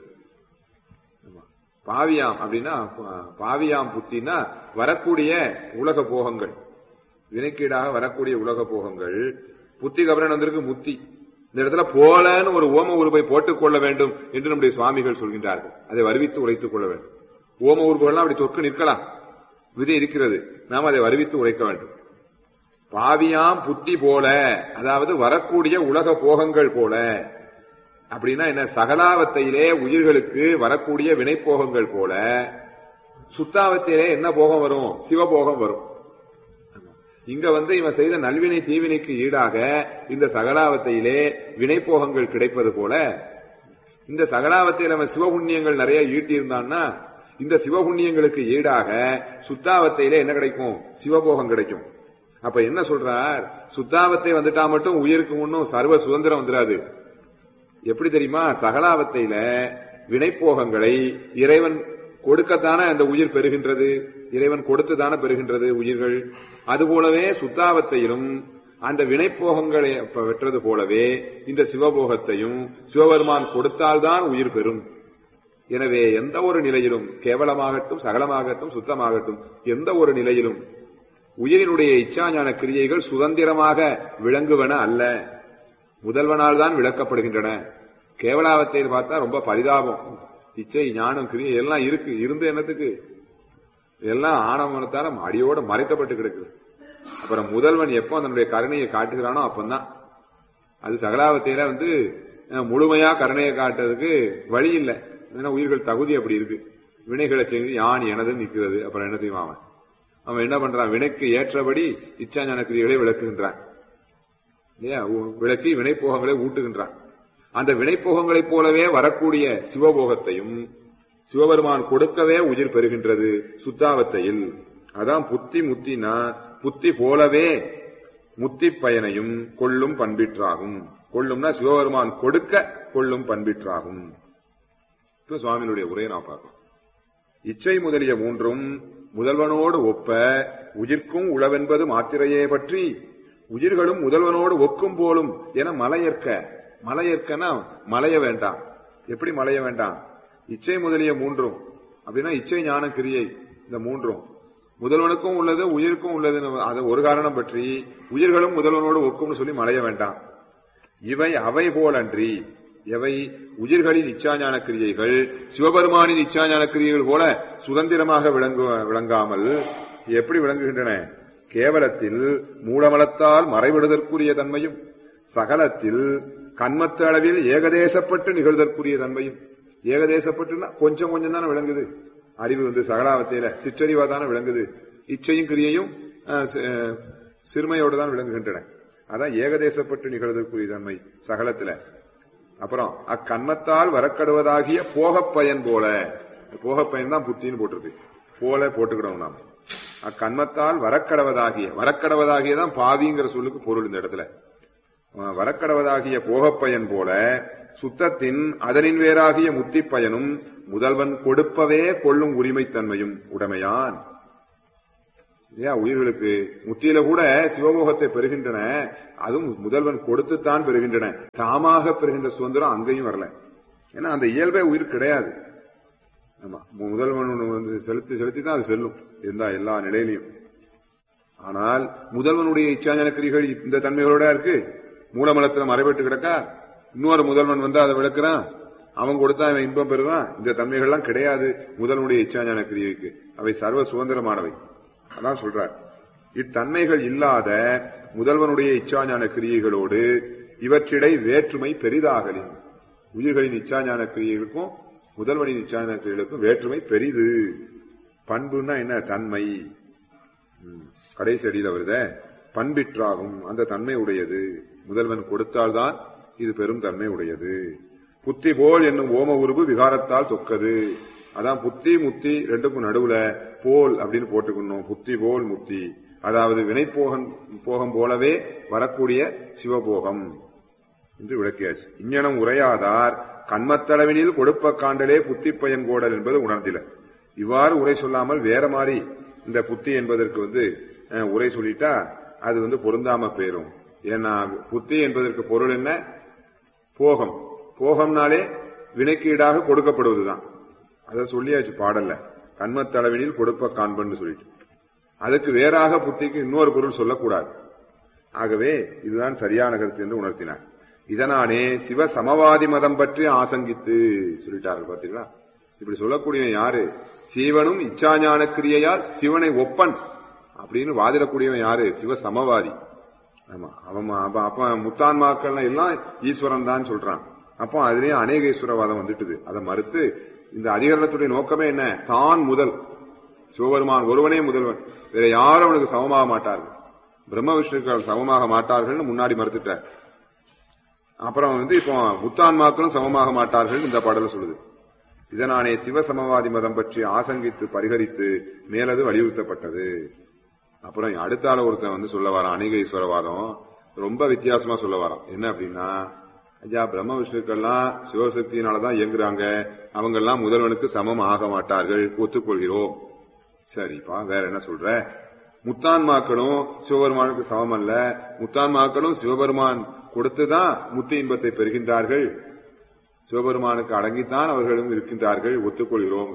ஆமா. பாவியாம் அப்படின்னா பா- பாவியாம் புத்தின்னா வரக்கூடிய உலக போகங்கள் வினைக்கீடாக வரக்கூடிய உலக போகங்கள் புத்தி கபரன் வந்திருக்கு முத்தி இந்த இடத்துல போலன்னு ஒரு ஓம உருவை போட்டுக் கொள்ள வேண்டும் என்று நம்முடைய சுவாமிகள் சொல்கின்றார்கள் அதை வருவித்து உரைத்துக் கொள்ள வேண்டும் ஓம உருவுகள்லாம் அப்படி தொற்கு நிற்கலாம் விதி இருக்கிறது நாம் அதை வருவித்து உரைக்க வேண்டும் பாவியாம் புத்தி போல அதாவது வரக்கூடிய உலக போகங்கள் போல அப்படின்னா என்ன சகலாவத்தையிலே உயிர்களுக்கு வரக்கூடிய வினைப்போகங்கள் போல சுத்தாவத்திலே என்ன போகம் வரும் சிவபோகம் வரும் இங்க வந்து இவன் செய்த நல்வினை தீவினைக்கு ஈடாக இந்த சகலாவத்தையிலே வினைப்போகங்கள் கிடைப்பது போல இந்த சகலாவத்தையில் அவன் சிவபுண்ணியங்கள் நிறைய ஈட்டியிருந்தான்னா இந்த சிவபுண்ணியங்களுக்கு ஈடாக சுத்தாவத்தையிலே என்ன கிடைக்கும் சிவபோகம் கிடைக்கும் அப்ப என்ன சொல்றார் சுத்தாவத்தை வந்துட்டா மட்டும் உயிருக்கு முன்னும் சர்வ சுதந்திரம் வந்துடாது எப்படி தெரியுமா சகலாவத்தையில வினைப்போகங்களை இறைவன் கொடுக்கத்தானே அந்த உயிர் பெறுகின்றது இறைவன் கொடுத்துதானே பெறுகின்றது உயிர்கள் அதுபோலவே சுத்தாவத்தையிலும் அந்த வினைப்போகங்களை ப- பெற்றது போலவே இந்த சிவபோகத்தையும் சிவபெருமான் கொடுத்தால்தான் உயிர் பெறும் எனவே எந்த ஒரு நிலையிலும் கேவலமாகட்டும் சகலமாகட்டும் சுத்தமாகட்டும் எந்த ஒரு நிலையிலும் உயிரினுடைய இச்சாஞான கிரியைகள் சுதந்திரமாக விளங்குவன அல்ல முதல்வனால் தான் விளக்கப்படுகின்றன கேவலாவத்தையில் பார்த்தா ரொம்ப பரிதாபம் இச்சை ஞானம் கிரியை எல்லாம் இருக்கு இருந்த எண்ணத்துக்கு எல்லாம் ஆணவனத்தால அடியோட மறைக்கப்பட்டு கிடக்குது அப்புறம் முதல்வன் எப்போ தன்னுடைய கருணையை காட்டுகிறானோ அப்பந்தான் அது சகலாவத்தையில வந்து அஹ், முழுமையா கருணையை காட்டுறதுக்கு வழி இல்லை ஏன்னா உயிர்கள் தகுதி அப்படி இருக்கு வினைகளை செஞ்சு யான் எனதுன்னு நிற்கிறது அப்புறம் என்ன செய்வான் அவன் அவன் என்ன பண்றான் வினைக்கு ஏற்றபடி இச்சாஞான கிரிகளை விளக்குகின்றான் இல்லையா உ- விளக்கி வினைப்போகங்களை ஊட்டுகின்றான் அந்த வினைப்போகங்களைப் போலவே வரக்கூடிய சிவபோகத்தையும் சிவபெருமான் கொடுக்கவே உயிர் பெறுகின்றது சுத்தாவத்தையில் அதான் புத்தி முத்தினா புத்தி போலவே முத்தி பயனையும் கொள்ளும் பண்பிற்றாகும் கொள்ளும்னா சிவபெருமான் கொடுக்க கொள்ளும் பண்பிற்றாகும் இப்ப சுவாமியினுடைய உரையை நான் பார்க்கலாம் இச்சை முதலிய மூன்றும் முதல்வனோடு ஒப்ப உயிர்க்கும் உளவென்பது மாத்திரையே பற்றி உயிர்களும் முதல்வனோடு ஒக்கும் போலும் என மலையற்க மலையற்கனா மலைய வேண்டாம் எப்படி மலைய வேண்டாம் இச்சை முதலிய மூன்றும் அப்படின்னா இச்சை ஞான கிரியை இந்த மூன்றும் முதல்வனுக்கும் உள்ளது உயிருக்கும் உள்ளதுன்னு அது ஒரு காரணம் பற்றி உயிர்களும் முதல்வனோடு ஒக்கும்னு சொல்லி மலைய வேண்டாம் இவை அவை போலன்றி எவை உயிர்களின் இச்சாஞான கிரியைகள் சிவபெருமானின் இச்சாஞான கிரியைகள் போல சுதந்திரமாக விளங்கு விளங்காமல் எப்படி விளங்குகின்றன கேவலத்தில் மூலமலத்தால் மறைவிடுதற்குரிய தன்மையும் சகலத்தில் கண்மத்து அளவில் ஏகதேசப்பட்டு நிகழ்தற்குரிய தன்மையும் ஏகதேசப்பட்டுன்னா கொஞ்சம் கொஞ்சம் தானே விளங்குது அறிவு வந்து சகலாவத்தையில சிற்றறிவா தானே விளங்குது இச்சையும் கிரியையும் அஹ், சி- அஹ், சிறுமையோடு தான் விளங்குகின்றன அதான் ஏகதேசப்பட்டு நிகழ்தற்குரிய தன்மை சகலத்துல அப்புறம் அக்கண்மத்தால் வரக்கடுவதாகிய போகப் பயன் போல போகப் பயன் தான் புத்தின்னு போட்டிருக்கு போல போட்டுக்கிடணும் நாம் அக்கண்மத்தால் வரக்கடவதாகிய வரக்கடவதாகிய தான் பாவிங்கிற சொல்லுக்கு பொருள் இந்த இடத்துல அஹ் வரக்கடவதாகிய போகப் பயன் போல சுத்தத்தின் அதனின் வேறாகிய முத்திப் பயனும் முதல்வன் கொடுப்பவே கொள்ளும் உரிமைத்தன்மையும் உடைமையான் இல்லையா உயிர்களுக்கு முத்தியில கூட சிவபோகத்தை பெறுகின்றன அதுவும் முதல்வன் கொடுத்துத்தான் பெறுகின்றன தாமாக பெறுகின்ற சுதந்திரம் அங்கேயும் வரல ஏன்னா அந்த இயல்பே உயிர் கிடையாது ஆமா முதல்வன் வந்து செலுத்தி செலுத்தி தான் அது செல்லும் இருந்தா எல்லா நிலையிலையும் ஆனால் முதல்வனுடைய இச்சாஞ்சன கிரிகள் இந்த தன்மைகளோட இருக்கு மூலமலத்துல மறைபட்டு கிடக்கா இன்னொரு முதல்வன் வந்து அதை விளக்குறான் அவன் கொடுத்தா அவன் இன்பம் பெறுறான் இந்த தன்மைகள்லாம் கிடையாது முதல்வனுடைய இச்சாஞ்சன கிரியைக்கு அவை சர்வ சுதந்திரமானவை அதான் சொல்றார் இத்தன்மைகள் இல்லாத முதல்வனுடைய இச்சாஞான கிரியைகளோடு இவற்றிடை வேற்றுமை பெரிதாகலின் உயிர்களின் இச்சாஞான கிரியைகளுக்கும் முதல்வனின் இச்சாஞான கிரியைகளுக்கும் வேற்றுமை பெரிது பண்புன்னா என்ன தன்மை ம், கடைசி அடியில வருத பண்பிற்றாகும் அந்த தன்மை உடையது முதல்வன் கொடுத்தால்தான் இது பெரும் தன்மை உடையது புத்தி போல் என்னும் ஓம உருவு விகாரத்தால் தொக்கது அதான் புத்தி முத்தி ரெண்டுக்கும் நடுவுல போல் அப்படின்னு போட்டுக்கணும் புத்தி போல் முத்தி அதாவது வினைப்போகம் போகம் போலவே வரக்கூடிய சிவபோகம் என்று விளக்கியாச்சு இஞ்ஞனம் உரையாதார் கண்மத்தளவினில் கொடுப்ப காண்டலே புத்தி பயன் கோடல் என்பது உணர்ந்தில இவ்வாறு உரை சொல்லாமல் வேற மாதிரி இந்த புத்தி என்பதற்கு வந்து அஹ், உரை சொல்லிட்டா அது வந்து பொருந்தாம போயிரும் ஏன்னா புத்தி என்பதற்கு பொருள் என்ன போகம் போகம்னாலே வினைக்கு ஈடாக கொடுக்கப்படுவதுதான் அதை சொல்லியாச்சு பாடல்ல கண்மத்தளவினில் கொடுப்ப காண்பன்னு சொல்லிட்டு அதுக்கு வேறாக புத்திக்கு இன்னொரு பொருள் சொல்லக்கூடாது ஆகவே இதுதான் சரியான கருத்து என்று உணர்த்தினார் இதனானே சிவ சமவாதி மதம் பற்றி ஆசங்கித்து சொல்லிட்டார்கள் பாத்தீங்களா இப்படி சொல்லக்கூடிய யாரு சீவனும் இச்சாஞான கிரியையால் சிவனை ஒப்பன் அப்படின்னு வாதிடக்கூடியவன் யாரு சிவ சமவாதி ஆமா அவன் அப்ப அப்ப முத்தான்மாக்கள் எல்லாம் ஈஸ்வரன் தான் சொல்றான் அப்போ அதுலயும் அநேகேஸ்வரவாதம் வந்துட்டுது அதை மறுத்து இந்த அதிகரணத்துடைய நோக்கமே என்ன தான் முதல் சிவபெருமான் ஒருவனே முதல்வன் வேற யாரும் அவனுக்கு சமமாக மாட்டார்கள் பிரம்ம விஷ்ணுக்கள் சமமாக மாட்டார்கள்னு முன்னாடி மறுத்துட்டார் அப்புறம் வந்து இப்போ முத்தான்மாக்களும் சமமாக மாட்டார்கள் இந்த பாடல சொல்லுது இதனானே சிவசமவாதி மதம் பற்றி ஆசங்கித்து பரிகரித்து மேலது வலியுறுத்தப்பட்டது அப்புறம் அடுத்த ஆள ஒருத்தன் வந்து சொல்ல வரான் அணிகேஸ்வரவாதம் ரொம்ப வித்தியாசமா சொல்ல வரான் என்ன அப்படின்னா ஐயா பிரம்ம விஷ்ணுக்கள்லாம் சிவசக்தியினாலதான் இயங்குறாங்க அவங்க எல்லாம் முதல்வனுக்கு சமம் ஆக மாட்டார்கள் ஒத்துக்கொள்கிறோம் சரிப்பா வேற என்ன சொல்ற முத்தான்மாக்களும் சிவபெருமானுக்கு சமம் அல்ல முத்தான்மாக்களும் சிவபெருமான் கொடுத்துதான் முத்தி இன்பத்தை பெறுகின்றார்கள் சிவபெருமானுக்கு அடங்கித்தான் அவர்களும் இருக்கின்றார்கள் ஒத்துக்கொள்கிறோம்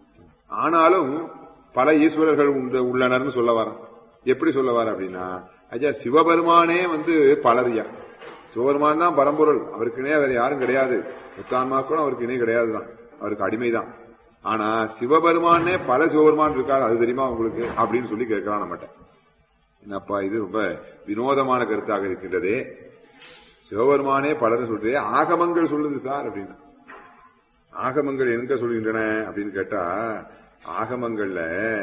ஆனாலும் பல ஈஸ்வரர்கள் உண்டு உள்ளனர்னு சொல்ல வரோம் எப்படி சொல்ல வர அப்படின்னா ஐயா சிவபெருமானே வந்து பலரியா சிவபெருமான் தான் பரம்பொருள் அவருக்கு இணையா வேற யாரும் கிடையாது முத்தான்மாக்களும் அவருக்கு இணை கிடையாதுதான் அவருக்கு அடிமைதான் ஆனா சிவபெருமானே பல சிவபெருமான் இருக்காரு அது தெரியுமா உங்களுக்கு அப்படின்னு சொல்லி கேட்கலாம் நம்மகிட்ட என்னப்பா இது ரொம்ப வினோதமான கருத்தாக இருக்கின்றதே சிவபெருமானே பலரும் சொல்றே ஆகமங்கள் சொல்லுது சார் அப்படின்னு ஆகமங்கள் எங்க சொல்கின்றன அப்படின்னு கேட்டா ஆகமங்கள்ல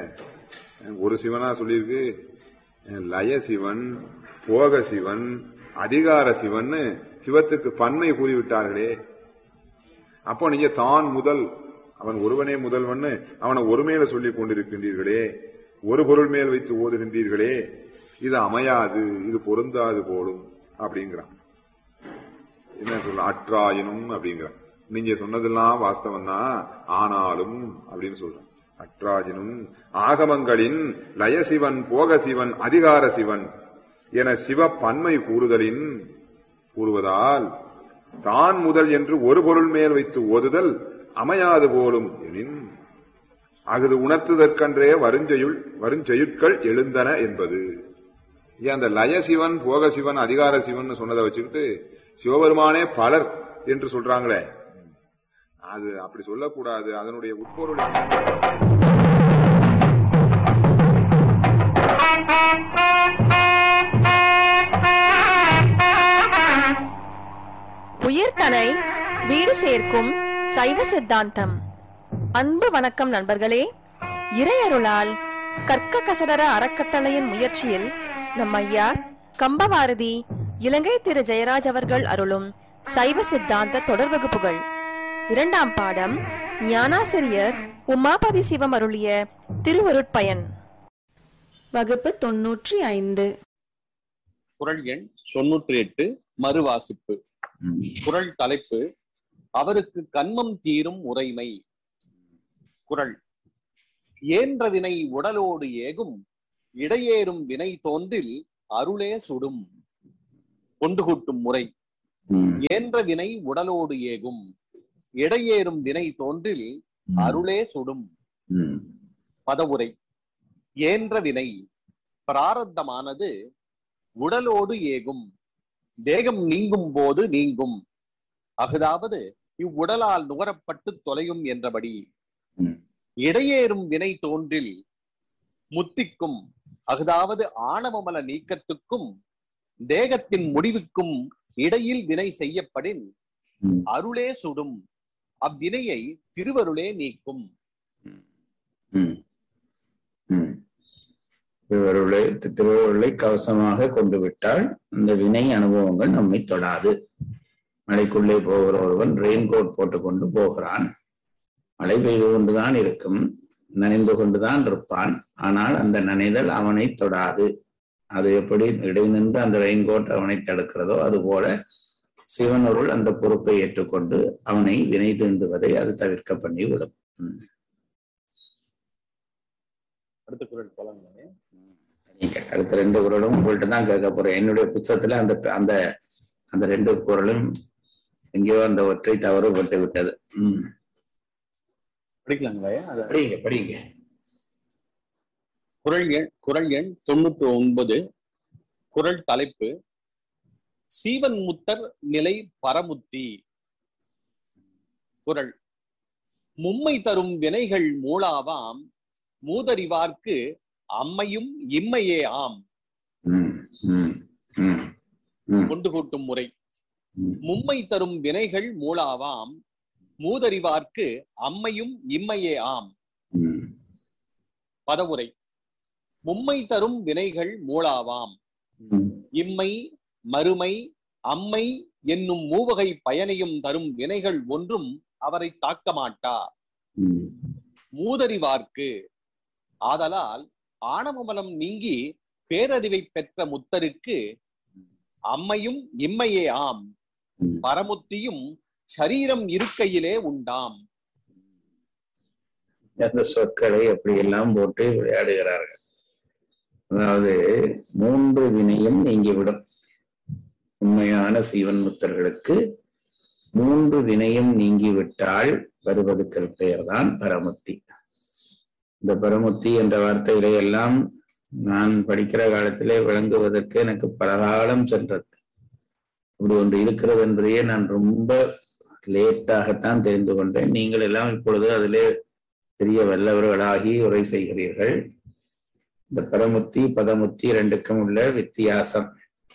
ஒரு சிவனா சொல்லியிருக்கு லய சிவன் போக சிவன் அதிகார சிவன் சிவத்துக்கு பன்மை கூறிவிட்டார்களே அப்போ நீங்க தான் முதல் அவன் ஒருவனே முதல்வன் அவனை ஒருமையில சொல்லிக் கொண்டிருக்கின்றீர்களே ஒரு பொருள் மேல் வைத்து ஓதுகின்றீர்களே இது அமையாது இது பொருந்தாது போலும் அப்படிங்கிறான் என்ன சொல்ல அற்றாயினும் அப்படிங்கிறான் நீங்க சொன்னதெல்லாம் வாஸ்தவம் தான் ஆனாலும் அப்படின்னு சொல்றான் அற்றாயினும் ஆகமங்களின் லயசிவன் போகசிவன் அதிகார சிவன் என சிவ பன்மை கூறுதலின் கூறுவதால் தான் முதல் என்று ஒரு பொருள் மேல் வைத்து ஓதுதல் அமையாது போலும் எனின் அகுது உணர்த்துதற்கன்றே வருஞ்செயுள் வருஞ்செயுட்கள் எழுந்தன என்பது ஏன் அந்த லயசிவன் போகசிவன் அதிகார சிவன் சொன்னதை வச்சுக்கிட்டு சிவபெருமானே பலர் என்று சொல்றாங்களே அது அப்படி சொல்லக்கூடாது அதனுடைய உட்பொருள் என்ன? உயிர்தனை வீடு சேர்க்கும் சைவ சித்தாந்தம் அன்பு வணக்கம் நண்பர்களே இறையருளால் கற்க கசடர அறக்கட்டளையின் முயற்சியில் நம் ஐயா கம்பவாரதி இலங்கை திரு ஜெயராஜ் அவர்கள் அருளும் சைவ சித்தாந்த தொடர் வகுப்புகள் இரண்டாம் பாடம் ஞானாசிரியர் உமாபதி சிவம் அருளிய திருவருட்பயன் வகுப்பு தொன்னூற்றி ஐந்து குரல் எண் தொன்னூற்றி எட்டு மறுவாசிப்பு குரல் தலைப்பு அவருக்கு கன்மம் தீரும் உரைமை குரல் ஏன்ற வினை உடலோடு ஏகும் இடையேறும் வினை தோன்றில் அருளே சுடும் கொண்டு கூட்டும் முறை ம், ஏன்ற வினை உடலோடு ஏகும் இடையேறும் வினை தோன்றில் ம், அருளே சுடும் ம், பதவுரை ஏன்ற வினை பிராரத்தமானது உடலோடு ஏகும் தேகம் நீங்கும் போது நீங்கும் அஃதாவது இவ்வுடலால் நுகரப்பட்டு தொலையும் என்றபடி ம். இடையேறும் வினை தோன்றில் முத்திக்கும் அஃதாவது ஆணவமல நீக்கத்துக்கும் தேகத்தின் முடிவுக்கும் இடையில் வினை செய்யப்படின் ம். அருளே சுடும் அவ்வினையை திருவருளே நீக்கும் ம், ம். திருவருளை திருவருளை கவசமாக கொண்டு விட்டால் அந்த வினை அனுபவங்கள் நம்மை தொடாது மலைக்குள்ளே போகிற ஒருவன் ரெயின்கோட் போட்டுக்கொண்டு போகிறான் மழை பெய்து கொண்டுதான் இருக்கும் நனைந்து கொண்டுதான் இருப்பான் ஆனால் அந்த நனைதல் அவனை தொடாது அது எப்படி இடைநின்று அந்த ரெயின்கோட் அவனை தடுக்கிறதோ அதுபோல சிவனருள் அந்த பொறுப்பை ஏற்றுக்கொண்டு அவனை வினை தீண்டுவதை அது தவிர்க்க பண்ணி விடும் ம். அடுத்த குரல் போலாங்க நீங்க அடுத்த ரெண்டு குரலும் உங்கள்ட்ட தான் கேட்க போறேன் என்னுடைய புத்தகத்துல அந்த அந்த அந்த ரெண்டு குரலும் எங்கேயோ அந்த ஒற்றை தவறு பட்டு விட்டது ம். படிக்கலாங்களா அது படிங்க படிங்க குரல் எண் குரல் எண் தொண்ணூற்றி ஒன்பது குரல் தலைப்பு சீவன் முத்தர் நிலை பரமுத்தி குரல் மும்மை தரும் வினைகள் மூளாவாம் மூதறிவார்க்கு அம்மையும் இம்மையே ஆம் ம், ம், ம், ம், கொண்டு கூட்டும் முறை ம். மும்மை தரும் வினைகள் மூளாவாம் மூதறிவார்க்கு அம்மையும் இம்மையே ஆம் ம், பதவுரை மும்மை தரும் வினைகள் மூளாவாம் ம், இம்மை மறுமை அம்மை என்னும் மூவகை பயனையும் தரும் வினைகள் ஒன்றும் அவரை தாக்க மாட்டா ம், மூதறிவார்க்கு ஆதலால் ஆணவமலம் நீங்கி பேரறிவை பெற்ற முத்தருக்கு அம்மையும் இம்மையே ஆம் ம். பரமுத்தியும் சரீரம் இருக்கையிலே உண்டாம் அந்த சொற்களை அப்படி எல்லாம் போட்டு விளையாடுகிறார்கள் அதாவது மூன்று வினையும் நீங்கிவிடும் உண்மையான சீவன் முத்தர்களுக்கு மூன்று வினையும் நீங்கிவிட்டால் வருவதற்கு பெயர்தான் பரமுத்தி இந்த பரமுத்தி என்ற வார்த்தைகளை எல்லாம் நான் படிக்கிற காலத்திலே விளங்குவதற்கு எனக்கு பல காலம் சென்றது இப்படி ஒன்று இருக்கிறது என்பதையே நான் ரொம்ப லேட்டாகத்தான் தெரிந்து கொண்டேன் நீங்கள் எல்லாம் இப்பொழுது அதிலே பெரிய வல்லவர்களாகி உரை செய்கிறீர்கள் இந்த பரமுத்தி பதமுத்தி ரெண்டுக்கும் உள்ள வித்தியாசம்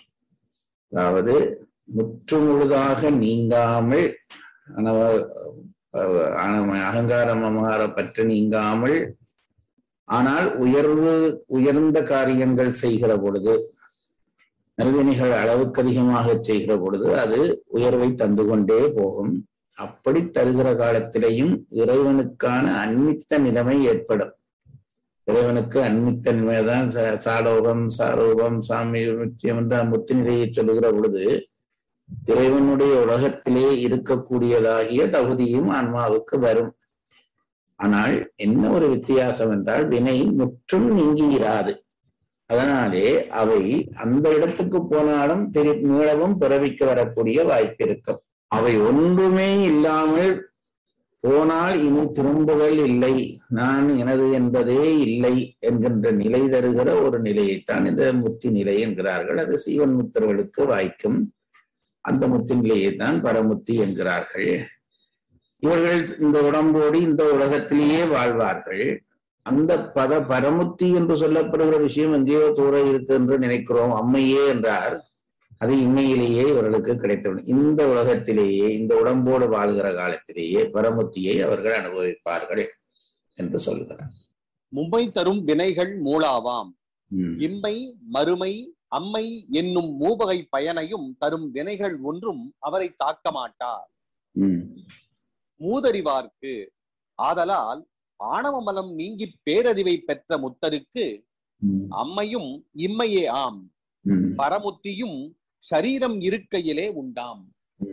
அதாவது முற்றுமுழுதாக நீங்காமல் அனவ அஹ் ஆணவ- அகங்காரம் அமகார பற்று நீங்காமல் ஆனால் உயர்வு உயர்ந்த காரியங்கள் செய்கிற பொழுது நல்வினைகள் அளவுக்கு அதிகமாக செய்கிற பொழுது அது உயர்வை தந்து கொண்டே போகும் அப்படி தருகிற காலத்திலேயும் இறைவனுக்கான அன்மித்த நிலைமை ஏற்படும் இறைவனுக்கு அன்மித்த நிலைமைதான் ச- சாலோகம் சாரூபம் சாமி நிச்சயம் என்ற முத்து நிலையை சொல்லுகிற பொழுது இறைவனுடைய உலகத்திலே இருக்கக்கூடியதாகிய தகுதியும் ஆன்மாவுக்கு வரும் ஆனால் என்ன ஒரு வித்தியாசம் என்றால் வினை முற்றும் நீங்கியிராது அதனாலே அவை அந்த இடத்துக்கு போனாலும் திரு மீளவும் பிறவிக்கு வரக்கூடிய வாய்ப்பு இருக்கும் அவை ஒன்றுமே இல்லாமல் போனால் இனி திரும்புதல் இல்லை நான் எனது என்பதே இல்லை என்கின்ற நிலை தருகிற ஒரு நிலையைத்தான் இந்த முத்தி நிலை என்கிறார்கள் அது சீவன் முத்தர்களுக்கு வாய்க்கும் அந்த முத்தி நிலையை தான் பரமுத்தி என்கிறார்கள் இவர்கள் இந்த உடம்போடு இந்த உலகத்திலேயே வாழ்வார்கள் அந்த பத பரமுத்தி என்று சொல்லப்படுகிற விஷயம் எங்கேயோ தூர இருக்கு என்று நினைக்கிறோம் அம்மையே என்றார் அது இம்மையிலேயே இவர்களுக்கு கிடைத்துவிடும் இந்த உலகத்திலேயே இந்த உடம்போடு வாழ்கிற காலத்திலேயே பரமுத்தியை அவர்கள் அனுபவிப்பார்கள் என்று சொல்கிறார் மும்மை தரும் வினைகள் மூளாவாம் உம் இம்மை மறுமை அம்மை என்னும் மூவகை பயனையும் தரும் வினைகள் ஒன்றும் அவரை தாக்க மாட்டார் உம் மூதறிவார்க்கு ஆதலால் ஆணவமலம் நீங்கி பேரறிவை பெற்ற முத்தருக்கு உம் அம்மையும் இம்மையே ஆம் உம் பரமுத்தியும் சரீரம் இருக்கையிலே உண்டாம்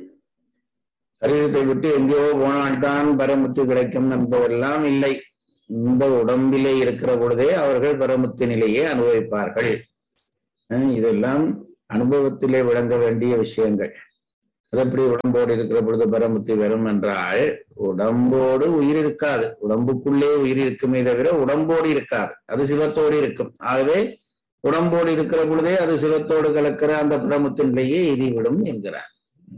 சரீரத்தை விட்டு எங்கேயோ போனால்தான் பரமுத்தி கிடைக்கும் என்பதெல்லாம் இல்லை இந்த உடம்பிலே இருக்கிற பொழுதே அவர்கள் பரமுத்தி நிலையை அனுபவிப்பார்கள் அஹ் இதெல்லாம் அனுபவத்திலே விளங்க வேண்டிய விஷயங்கள் அது எப்படி உடம்போடு இருக்கிற பொழுது பரமுத்தி வரும் என்றால் உடம்போடு உயிர் இருக்காது உடம்புக்குள்ளே உயிர் இருக்குமே தவிர உடம்போடு இருக்காது அது சிவத்தோடு இருக்கும் ஆகவே உடம்போடு இருக்கிற பொழுதே அது சிவத்தோடு கலக்கிற அந்த பிரமுத்து நிலையை எரிவிடும் என்கிறார்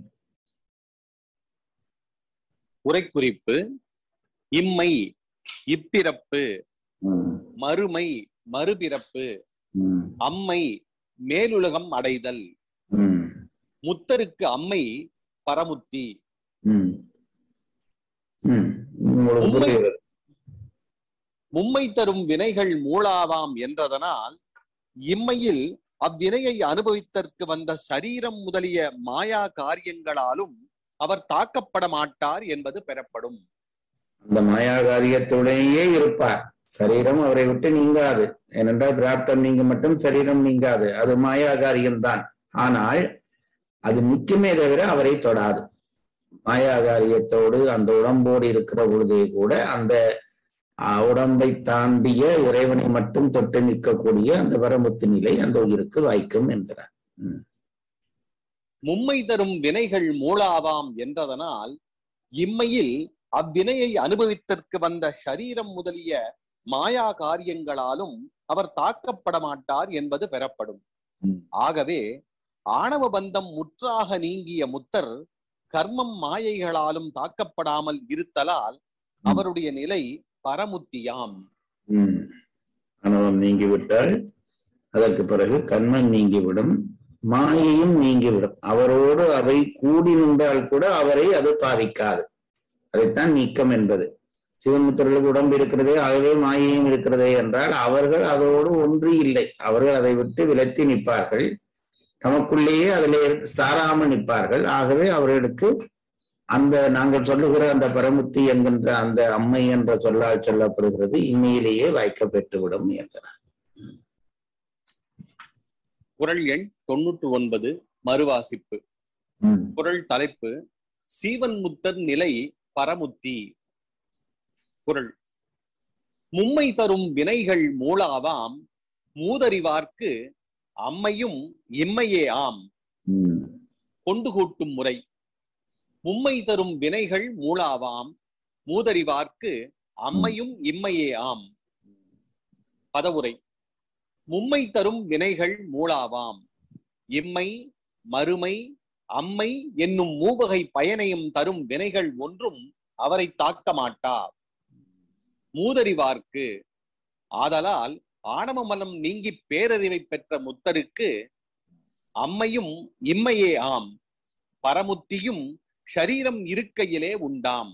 உரைக்குறிப்பு இம்மை இப்பிறப்பு உம் மறுமை மறுபிறப்பு உம் அம்மை மேலுலகம் அடைதல் உம் முத்தருக்கு அம்மை பரமுத்தி உம் உம் உங்களுக்கு உண்மை- புரிகிறது மும்மை தரும் வினைகள் மூளாவாம் என்றதனால் இம்மையில் அவ்வினையை அனுபவித்தற்கு வந்த சரீரம் முதலிய மாயா காரியங்களாலும் அவர் தாக்கப்பட மாட்டார் என்பது பெறப்படும் அந்த மாயா காரியத்துடனேயே இருப்பார் சரீரம் அவரை விட்டு நீங்காது ஏனென்றால் பிராப்தம் நீங்க மட்டும் சரீரம் நீங்காது அது மாயா காரியம்தான் ஆனால் அது நிற்குமே தவிர அவரை தொடாது மாயா காரியத்தோடு அந்த உடம்போடு இருக்கிற பொழுதே கூட அந்த அஹ், உடம்பை தாண்டிய இறைவனை மட்டும் தொட்டு நிற்கக்கூடிய அந்த வரமுத்து நிலை அந்த உயிருக்கு வாய்க்கும் என்கிறார் மும்மை தரும் வினைகள் மூளாவாம் என்றதனால் இம்மையில் அவ்வினையை அனுபவித்தற்கு வந்த சரீரம் முதலிய மாயா காரியங்களாலும் அவர் தாக்கப்பட மாட்டார் என்பது பெறப்படும் ம். ஆகவே ஆணவ பந்தம் முற்றாக நீங்கிய முத்தர் கர்மம் மாயைகளாலும் தாக்கப்படாமல் இருத்தலால் அவருடைய நிலை பரமுத்தியாம் உம் அனுபவம் நீங்கிவிட்டால் அதற்கு பிறகு கண்மம் நீங்கிவிடும் மாயையும் நீங்கிவிடும் அவரோடு அவை கூடி நின்றால் கூட அவரை அது பாதிக்காது அதைத்தான் நீக்கம் என்பது சிவமுத்திரர்களுக்கு உடம்பு இருக்கிறதே ஆகவே மாயையும் இருக்கிறதே என்றால் அவர்கள் அதோடு ஒன்று இல்லை அவர்கள் அதை விட்டு விலத்தி நிற்பார்கள் தமக்குள்ளேயே அதிலே சாராமல் நிற்பார்கள் ஆகவே அவர்களுக்கு அந்த நாங்கள் சொல்லுகிற அந்த பரமுத்தி என்கின்ற அந்த அம்மை என்ற சொல்லால் சொல்லப்படுகிறது இம்மையிலேயே வாய்க்க பெற்றுவிடும் என்றார் குரல் எண் தொண்ணூற்று ஒன்பது மறுவாசிப்பு உம் குரல் தலைப்பு சீவன் முத்தர் நிலை பரமுத்தி குரல் மும்மை தரும் வினைகள் மூளாவாம் மூதறிவார்க்கு அம்மையும் இம்மையே ஆம் உம் கொண்டு கூட்டும் முறை மும்மை தரும் வினைகள் மூளாவாம் மூதறிவார்க்கு அம்மையும் இம்மையே ஆம் பதவுரை மும்மை தரும் வினைகள் மூளாவாம் இம்மை மறுமை அம்மை என்னும் மூவகை பயனையும் தரும் வினைகள் ஒன்றும் அவரை தாக்க மாட்டா மூதறிவார்க்கு ஆதலால் ஆணவ மனம் நீங்கி பேரறிவை பெற்ற முத்தருக்கு அம்மையும் இம்மையே ஆம் பரமுத்தியும் ஷரீரம் இருக்கையிலே உண்டாம்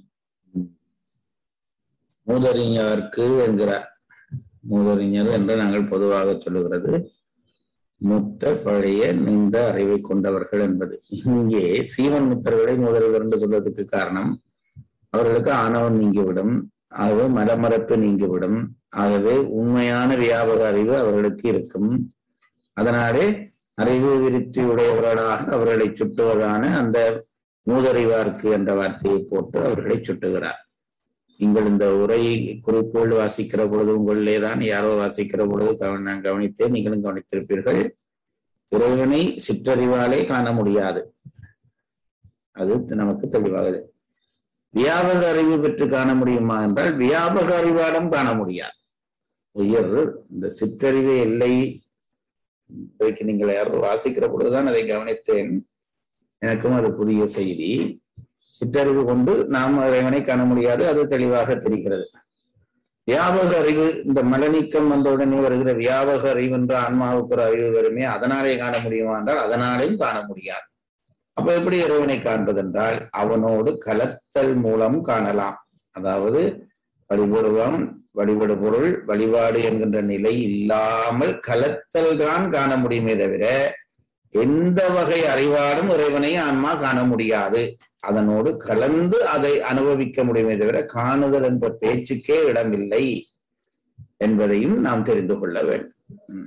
மூதறிஞருக்கு என்கிறார் மூதறிஞர் என்று நாங்கள் பொதுவாக சொல்லுகிறது முத்த பழைய நீண்ட அறிவை கொண்டவர்கள் என்பது இங்கே சீவன் முத்தர்களை மூதறிவர் என்று சொல்வதற்கு காரணம் அவர்களுக்கு ஆணவம் நீங்கிவிடும் ஆகவே மலமரப்பு நீங்கிவிடும் ஆகவே உண்மையான வியாபக அறிவு அவர்களுக்கு இருக்கும் அதனாலே அறிவு விருத்தி உடையவர்களாக அவர்களை சுட்டுவதான அந்த மூதறிவார்க்கு என்ற வார்த்தையை போட்டு அவர்களை சுட்டுகிறார் நீங்கள் இந்த உரை குறிப்புகள் வாசிக்கிற பொழுது உங்களிலே தான் யாரோ வாசிக்கிற பொழுது கவ- நான் கவனித்தேன் நீங்களும் கவனித்திருப்பீர்கள் இறைவனை சிற்றறிவாலே காண முடியாது அது நமக்கு தெளிவாகுது வியாபக அறிவு பெற்று காண முடியுமா என்றால் வியாபக அறிவாலும் காண முடியாது உயர் இந்த சிற்றறிவு எல்லை இன்றைக்கு நீங்கள் யாரோ வாசிக்கிற பொழுதுதான் அதை கவனித்தேன் எனக்கும் அது புதிய செய்தி சிற்றறிவு கொண்டு நாம் இறைவனை காண முடியாது அது தெளிவாக தெரிகிறது வியாபக அறிவு இந்த மலநீக்கம் வந்த உடனே வருகிற வியாபக அறிவு என்ற ஆன்மாவுக்கு ஒரு அறிவு வருமே அதனாலே காண முடியுமா என்றால் அதனாலேயும் காண முடியாது அப்ப எப்படி இறைவனை காண்பதென்றால் அவனோடு கலத்தல் மூலம் காணலாம் அதாவது வழிபடுவம் வழிபடு பொருள் வழிபாடு என்கின்ற நிலை இல்லாமல் கலத்தல் தான் காண முடியுமே தவிர எந்த வகை அறிவாலும் இறைவனை ஆன்மா காண முடியாது அதனோடு கலந்து அதை அனுபவிக்க முடியுமே தவிர காணுதல் என்ற பேச்சுக்கே இடமில்லை என்பதையும் நாம் தெரிந்து கொள்ள வேண்டும்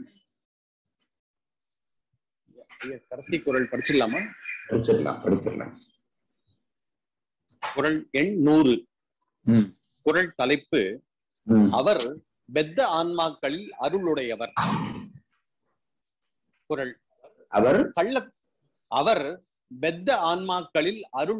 ஐயா, கடைசி குரல் படிச்சிடலாமா படிச்சிடலாம் படிச்சிடலாம் குரல் எண் நூறு ம். குரல் தலைப்பு ம். அவர் பெத்த ஆன்மாக்களில் அருளுடையவர் குரல் அவர் கள்ள அவர் பெத்த ஆன்மாக்களில் அருள்